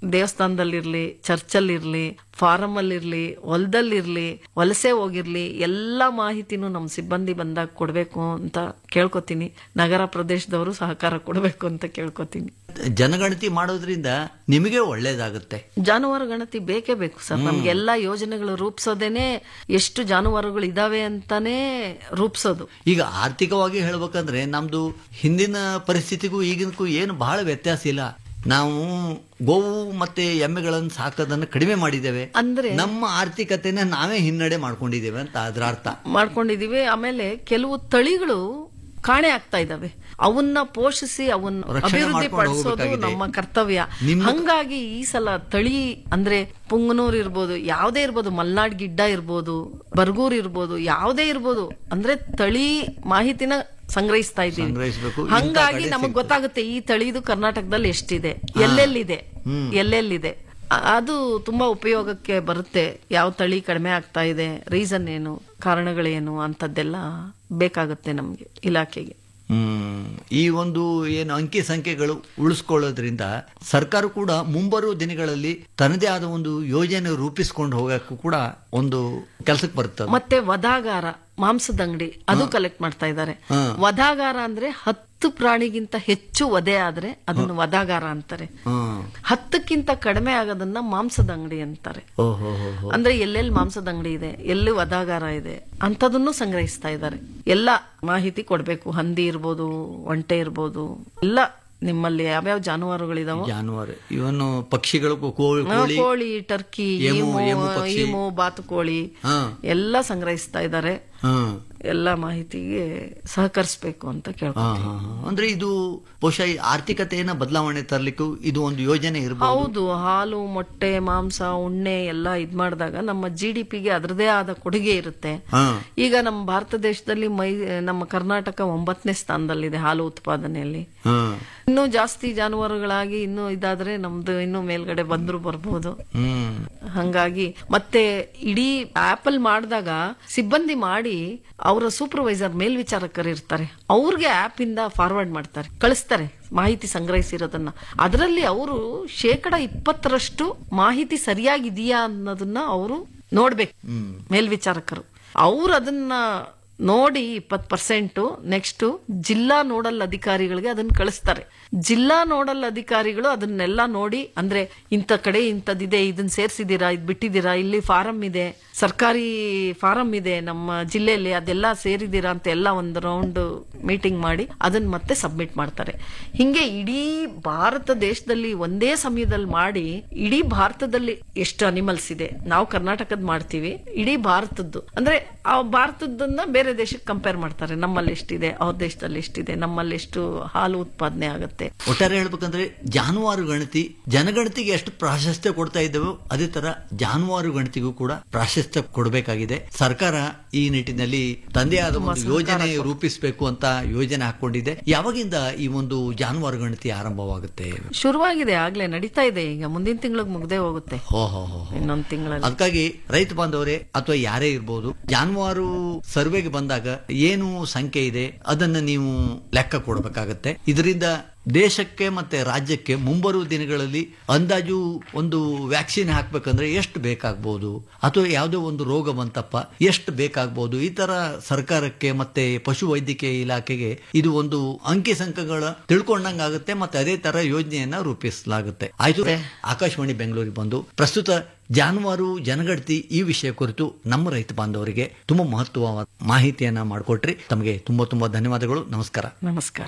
ದೇವಸ್ಥಾನದಲ್ಲಿರ್ಲಿ ಚರ್ಚಲ್ಲಿರ್ಲಿ ಫಾರಂ ಅಲ್ಲಿರ್ಲಿ ಹೊಲದಲ್ಲಿರ್ಲಿ ವಲಸೆ ಹೋಗಿರ್ಲಿ ಎಲ್ಲಾ ಮಾಹಿತಿನೂ ನಮ್ಮ ಸಿಬ್ಬಂದಿ ಬಂದಾಗ ಕೊಡ್ಬೇಕು ಅಂತ ಕೇಳ್ಕೊತೀನಿ ನಗರ ಪ್ರದೇಶದವರು ಸಹಕಾರ ಕೊಡ್ಬೇಕು ಅಂತ ಕೇಳ್ಕೊತೀನಿ ಜನಗಣತಿ ಮಾಡೋದ್ರಿಂದ ನಿಮಗೆ ಒಳ್ಳೇದಾಗುತ್ತೆ ಜಾನುವಾರು ಗಣತಿ ಬೇಕೇ ಬೇಕು ಸರ್ ನಮ್ಗೆ ಎಲ್ಲಾ ಯೋಜನೆಗಳು ರೂಪಿಸೋದೇನೆ ಎಷ್ಟು ಜಾನುವಾರುಗಳು ಇದಾವೆ ಅಂತಾನೆ ರೂಪಿಸೋದು ಈಗ ಆರ್ಥಿಕವಾಗಿ ಹೇಳ್ಬೇಕಂದ್ರೆ ನಮ್ದು ಹಿಂದಿನ ಪರಿಸ್ಥಿತಿಗೂ ಈಗಿನಕ್ಕೂ ಏನು ಬಹಳ ವ್ಯತ್ಯಾಸ ಇಲ್ಲ ನಾವು ಗೋವು ಮತ್ತೆ ಎಮ್ಮೆಗಳನ್ನು ಸಾಕೋದನ್ನ ಕಡಿಮೆ ಮಾಡಿದ್ದೇವೆ ಅಂದ್ರೆ ನಮ್ಮ ಆರ್ಥಿಕತೆನ ನಾವೇ ಹಿನ್ನಡೆ ಮಾಡ್ಕೊಂಡಿದ್ದೇವೆ ಅಂತ ಅದರ ಅರ್ಥ ಮಾಡ್ಕೊಂಡಿದೀವಿ ಆಮೇಲೆ ಕೆಲವು ತಳಿಗಳು ಕಾಣೆ ಆಗ್ತಾ ಇದಾವೆ ಅವನ್ನ ಪೋಷಿಸಿ ಅವನ್ನ ರಕ್ಷಣೆ ಅಭಿವೃದ್ಧಿ ಮಾಡ್ಕೊಂಡು ಪಡಿಸೋದು ಹೋಗ್ಬೇಕಾಗಿದೆ. ನಮ್ಮ ಕರ್ತವ್ಯ ನಿಮ್ಮ- ಹಂಗಾಗಿ ಈ ಸಲ ತಳಿ ಅಂದ್ರೆ ಪುಂಗನೂರ್ ಇರ್ಬೋದು ಯಾವ್ದೇ ಇರ್ಬೋದು ಮಲ್ನಾಡ್ ಗಿಡ್ಡ ಇರ್ಬೋದು ಬರ್ಗೂರ್ ಇರ್ಬೋದು ಯಾವ್ದೇ ಇರ್ಬೋದು ಅಂದ್ರೆ ತಳಿ ಮಾಹಿತಿನ ಸಂಗ್ರಹಿಸ್ತಾ ಇದ್ದೀವಿ ಸಂಗ್ರಹಿಸ್ಬೇಕು. ಇಂಥ ಹಂಗಾಗಿ ಕಡೆ ನಮಗ್ ಸಿಗ್ತದೆ. ಗೊತ್ತಾಗುತ್ತೆ ಈ ತಳಿದು ಕರ್ನಾಟಕದಲ್ಲಿ ಎಷ್ಟಿದೆ ಎಲ್ಲೆಲ್ಲಿದೆ ಎಲ್ಲೆಲ್ಲಿದೆ ಅ- ಅದು ತುಂಬಾ ಉಪಯೋಗಕ್ಕೆ ಬರುತ್ತೆ ಯಾವ ತಳಿ ಕಡಿಮೆ ಆಗ್ತಾ ಇದೆ ರೀಸನ್ ಏನು ಕಾರಣಗಳೇನು ಅಂತದ್ದೆಲ್ಲ ಬೇಕಾಗುತ್ತೆ ನಮ್ಗೆ ಇಲಾಖೆಗೆ ಹ್ಮ್ ಈ ಒಂದು ಏನು ಅಂಕಿ ಸಂಖ್ಯೆಗಳು ಉಳಿಸ್ಕೊಳ್ಳೋದ್ರಿಂದ ಸರ್ಕಾರ ಕೂಡ ಮುಂಬರುವ ದಿನಗಳಲ್ಲಿ ತನ್ನದೇ ಆದ ಒಂದು ಯೋಜನೆ ರೂಪಿಸ್ಕೊಂಡು ಹೋಗಕ್ಕೂ ಕೂಡ ಒಂದು ಕೆಲಸಕ್ಕೆ ಬರ್ತದೆ ಮತ್ತೆ ವಧಾಗಾರ ಮಾಂಸದ ಅಂಗಡಿ ಅದು ಕಲೆಕ್ಟ್ ಮಾಡ್ತಾ ಇದ್ದಾರೆ ಹಾ. ವಧಾಗಾರ ಅಂದ್ರೆ ಹತ್ತು ಪ್ರಾಣಿಗಿಂತ ಹೆಚ್ಚು ವಧೆ ಆದ್ರೆ ಅದನ್ನು ವಧಾಗಾರ ಅಂತಾರೆ ಹ್ಮ್ ಹತ್ತಕ್ಕಿಂತ ಕಡಿಮೆ ಆಗೋದನ್ನ ಮಾಂಸದ ಅಂಗಡಿ ಅಂತಾರೆ ಓಹೋ ಹೋ ಹೋ ಅಂದ್ರೆ ಎಲ್ಲೆಲ್ಲಿ ಮಾಂಸದ ಅಂಗಡಿ ಇದೆ ಎಲ್ಲಿ ವಧಾಗಾರ ಇದೆ ಅಂತದನ್ನು ಸಂಗ್ರಹಿಸ್ತಾ ಇದ್ದಾರೆ ಎಲ್ಲ ಮಾಹಿತಿ ಕೊಡ್ಬೇಕು ಹಂದಿ ಇರ್ಬೋದು ಒಂಟೆ ಇರ್ಬೋದು ಎಲ್ಲ ನಿಮ್ಮಲ್ಲಿ ಯಾವ್ಯಾವ ಜಾನುವಾರುಗಳಿದಾವೋ ಜಾನುವಾರು ಇವನು ಪಕ್ಷಿಗಳು ಕೋಳಿ ಆ, ಕೋಳಿ ಕೋಳಿ ಟರ್ಕಿ ಎಮು, ಈಮು ಎಮು ಪಕ್ಷಿ. ಈಮು ಬಾತುಕೋಳಿ ಹಾ. ಎಲ್ಲ ಸಂಗ್ರಹಿಸ್ತಾ ಇದ್ದಾರೆ ಹ್ಮ್ ಎಲ್ಲ ಮಾಹಿತಿಗೆ ಸಹಕರಿಸಬೇಕು ಅಂತ ಹಾ, ಕೇಳ್ಕೊತೀನಿ ಹಾ, ಹಾ. ಅಂದ್ರೆ ಇದು ಬಹುಶಃ ಈ ಆರ್ಥಿಕತೆಯನ್ನ ಬದಲಾವಣೆ ತರಲಿಕ್ಕೂ ಇದು ಒಂದು ಯೋಜನೆ ಇರಬಹುದು ಹೌದು ಹಾಲು ಮೊಟ್ಟೆ ಮಾಂಸ ಉಣ್ಣೆ ಎಲ್ಲ ಇದ್ ಮಾಡಿದಾಗ ನಮ್ಮ ಜಿ ಡಿ ಪಿಗೆ ಅದರದೇ ಆದ ಕೊಡುಗೆ ಇರುತ್ತೆ ಹಾ ಈಗ ನಮ್ಮ ಭಾರತ ದೇಶದಲ್ಲಿ ಮೈ ನಮ್ಮ ಕರ್ನಾಟಕ ಒಂಬತ್ತನೇ ಸ್ಥಾನದಲ್ಲಿದೆ ಹಾಲು ಉತ್ಪಾದನೆಯಲ್ಲಿ ಹಾ ಇನ್ನೂ ಜಾಸ್ತಿ ಜಾನುವಾರುಗಳಾಗಿ ಇನ್ನೂ ಇದಾದ್ರೆ ನಮ್ದು ಇನ್ನೂ ಮೇಲ್ಗಡೆ ಬಂದ್ರು ಬರ್ಬೋದು ಹ್ಮ್ ಹಂಗಾಗಿ ಮತ್ತೆ ಇಡೀ ಆಪಲ್ ಮಾಡಿದಾಗ ಸಿಬ್ಬಂದಿ ಮಾಡಿ ಅವರ ಸೂಪರ್ವೈಸರ್ ಮೇಲ್ವಿಚಾರಕರು ಇರ್ತಾರೆ ಅವ್ರಿಗೆ ಆಪ್ ಇಂದ ಫಾರ್ವರ್ಡ್ ಮಾಡ್ತಾರೆ ಕಳಿಸ್ತಾರೆ ಮಾಹಿತಿ ಸಂಗ್ರಹಿಸಿರೋದನ್ನ ಅದರಲ್ಲಿ ಅವರು ಶೇಕಡ ಇಪ್ಪತ್ತರಷ್ಟು ಮಾಹಿತಿ ಸರಿಯಾಗಿದೆಯಾ ಅನ್ನೋದನ್ನ ಅವರು ನೋಡ್ಬೇಕು ಮೇಲ್ವಿಚಾರಕರು ಅವ್ರು ಅದನ್ನ ನೋಡಿ ಇಪ್ಪತ್ತು ಪರ್ಸೆಂಟ್ ನೆಕ್ಸ್ಟ್ ಜಿಲ್ಲಾ ನೋಡಲ್ ಅಧಿಕಾರಿಗಳಿಗೆ ಅದನ್ನ ಕಳಿಸ್ತಾರೆ ಜಿಲ್ಲಾ ನೋಡಲ್ ಅಧಿಕಾರಿಗಳು ಅದನ್ನೆಲ್ಲ ನೋಡಿ ಅಂದ್ರೆ ಇಂಥ ಕಡೆ ಇಂಥದ್ದಿದೆ ಇದನ್ನ ಸೇರ್ಸಿದೀರಾ ಇದ್ ಬಿಟ್ಟಿದ್ದೀರಾ ಇಲ್ಲಿ ಫಾರಂ ಇದೆ ಸರ್ಕಾರಿ ಫಾರಂ ಇದೆ ನಮ್ಮ ಜಿಲ್ಲೆಯಲ್ಲಿ ಅದೆಲ್ಲ ಸೇರಿದೀರಾ ಅಂತ ಎಲ್ಲ ಒಂದು ರೌಂಡ್ ಮೀಟಿಂಗ್ ಮಾಡಿ ಅದನ್ನ ಮತ್ತೆ ಸಬ್ಮಿಟ್ ಮಾಡ್ತಾರೆ ಹಿಂಗೆ ಇಡೀ ಭಾರತ ದೇಶದಲ್ಲಿ ಒಂದೇ ಸಮಯದಲ್ಲಿ ಮಾಡಿ ಇಡೀ ಭಾರತದಲ್ಲಿ ಎಷ್ಟು ಅನಿಮಲ್ಸ್ ಇದೆ ನಾವು ಕರ್ನಾಟಕದ ಮಾಡ್ತೀವಿ ಇಡೀ ಭಾರತದ್ದು ಅಂದ್ರೆ ಆ ಭಾರತದನ್ನ ಬೇರೆ ದೇಶಕ್ಕೆ ಕಂಪೇರ್ ಮಾಡ್ತಾರೆ ನಮ್ಮಲ್ಲಿ ಎಷ್ಟಿದೆ ಅವ್ರ ದೇಶದಲ್ಲಿ ಎಷ್ಟಿದೆ ನಮ್ಮಲ್ಲಿ ಎಷ್ಟು ಹಾಲು ಉತ್ಪಾದನೆ ಆಗುತ್ತೆ ಒಟ್ಟಾರೆ ಹೇಳ್ಬೇಕಂದ್ರೆ ಜಾನುವಾರು ಗಣತಿ ಜನಗಣತಿಗೆ ಎಷ್ಟು ಪ್ರಾಶಸ್ತ್ಯ ಕೊಡ್ತಾ ಇದ್ದೇವೋ ಅದೇ ತರ ಜಾನುವಾರು ಗಣತಿಗೂ ಕೂಡ ಪ್ರಾಶಸ್ತ್ಯ ಕೊಡಬೇಕಾಗಿದೆ ಸರ್ಕಾರ ಈ ನಿಟ್ಟಿನಲ್ಲಿ ತಂದೆ ಆದ ಒಂದು ಯೋಜನೆ ರೂಪಿಸಬೇಕು ಅಂತ ಯೋಜನೆ ಹಾಕೊಂಡಿದೆ ಯಾವಾಗಿಂದ ಈ ಒಂದು ಜಾನುವಾರು ಗಣತಿ ಆರಂಭವಾಗುತ್ತೆ ಶುರುವಾಗಿದೆ ಆಗ್ಲೇ ನಡೀತಾ ಇದೆ ಈಗ ಮುಂದಿನ ತಿಂಗಳಿಗೆ ಮುಗ್ದೇ ಹೋಗುತ್ತೆ ಹೋ ಹೋ ಹೋ ಹೋ. ಇನ್ನೊಂದ್ ತಿಂಗಳಲ್ಲಿ ಅದಕ್ಕಾಗಿ ರೈತ ಬಾಂಧವರೇ ಅಥವಾ ಯಾರೇ ಇರ್ಬೋದು ಜಾನುವಾರು ಸರ್ವೆಗೆ ಬಂದಾಗ ಏನು ಸಂಖ್ಯೆ ಇದೆ ಅದನ್ನ ನೀವು ಲೆಕ್ಕ ಕೊಡಬೇಕಾಗತ್ತೆ ಇದರಿಂದ ದೇಶಕ್ಕೆ ಮತ್ತೆ ರಾಜ್ಯಕ್ಕೆ ಮುಂಬರುವ ದಿನಗಳಲ್ಲಿ ಅಂದಾಜು ಒಂದು ವ್ಯಾಕ್ಸಿನ್ ಹಾಕ್ಬೇಕಂದ್ರೆ ಎಷ್ಟು ಬೇಕಾಗ್ಬೋದು ಅಥವಾ ಯಾವುದೋ ಒಂದು ರೋಗ ಬಂತಪ್ಪ ಎಷ್ಟು ಬೇಕಾಗ್ಬೋದು ಈ ತರ ಸರ್ಕಾರಕ್ಕೆ ಮತ್ತೆ ಪಶು ವೈದ್ಯಕೀಯ ಇಲಾಖೆಗೆ ಇದು ಒಂದು ಅಂಕಿ ಸಂಖ್ಯೆಗಳ ತಿಳ್ಕೊಂಡಂಗಾಗುತ್ತೆ ಮತ್ತೆ ಅದೇ ತರ ಯೋಜನೆಯನ್ನ ರೂಪಿಸಲಾಗುತ್ತೆ ಆಯ್ತು ಆಕಾಶವಾಣಿ ಬೆಂಗಳೂರಿಗೆ ಬಂದು ಪ್ರಸ್ತುತ ಜಾನುವಾರು ಜನಗಣತಿ ಈ ವಿಷಯ ಕುರಿತು ನಮ್ಮ ರೈತ ಬಾಂಧವರಿಗೆ ತುಂಬಾ ಮಹತ್ವವಾದ ಮಾಹಿತಿಯನ್ನ ಮಾಡಿಕೊಟ್ರಿ ತಮಗೆ ತುಂಬಾ ತುಂಬಾ ಧನ್ಯವಾದಗಳು ನಮಸ್ಕಾರ ನಮಸ್ಕಾರ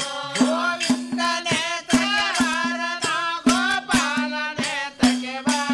ಗೋಪಾಲನೆ ತಗೆ ಬಾರನ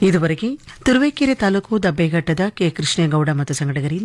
ಇದುವರೆಗೆ ತುರುವೇಕೆರೆ ತಾಲೂಕು ದಬ್ಬೆಘಟ್ಟದ ಕೆ ಕೃಷ್ಣೇಗೌಡ ಮತ್ತು ಸಂಘಟಕರಿಂದ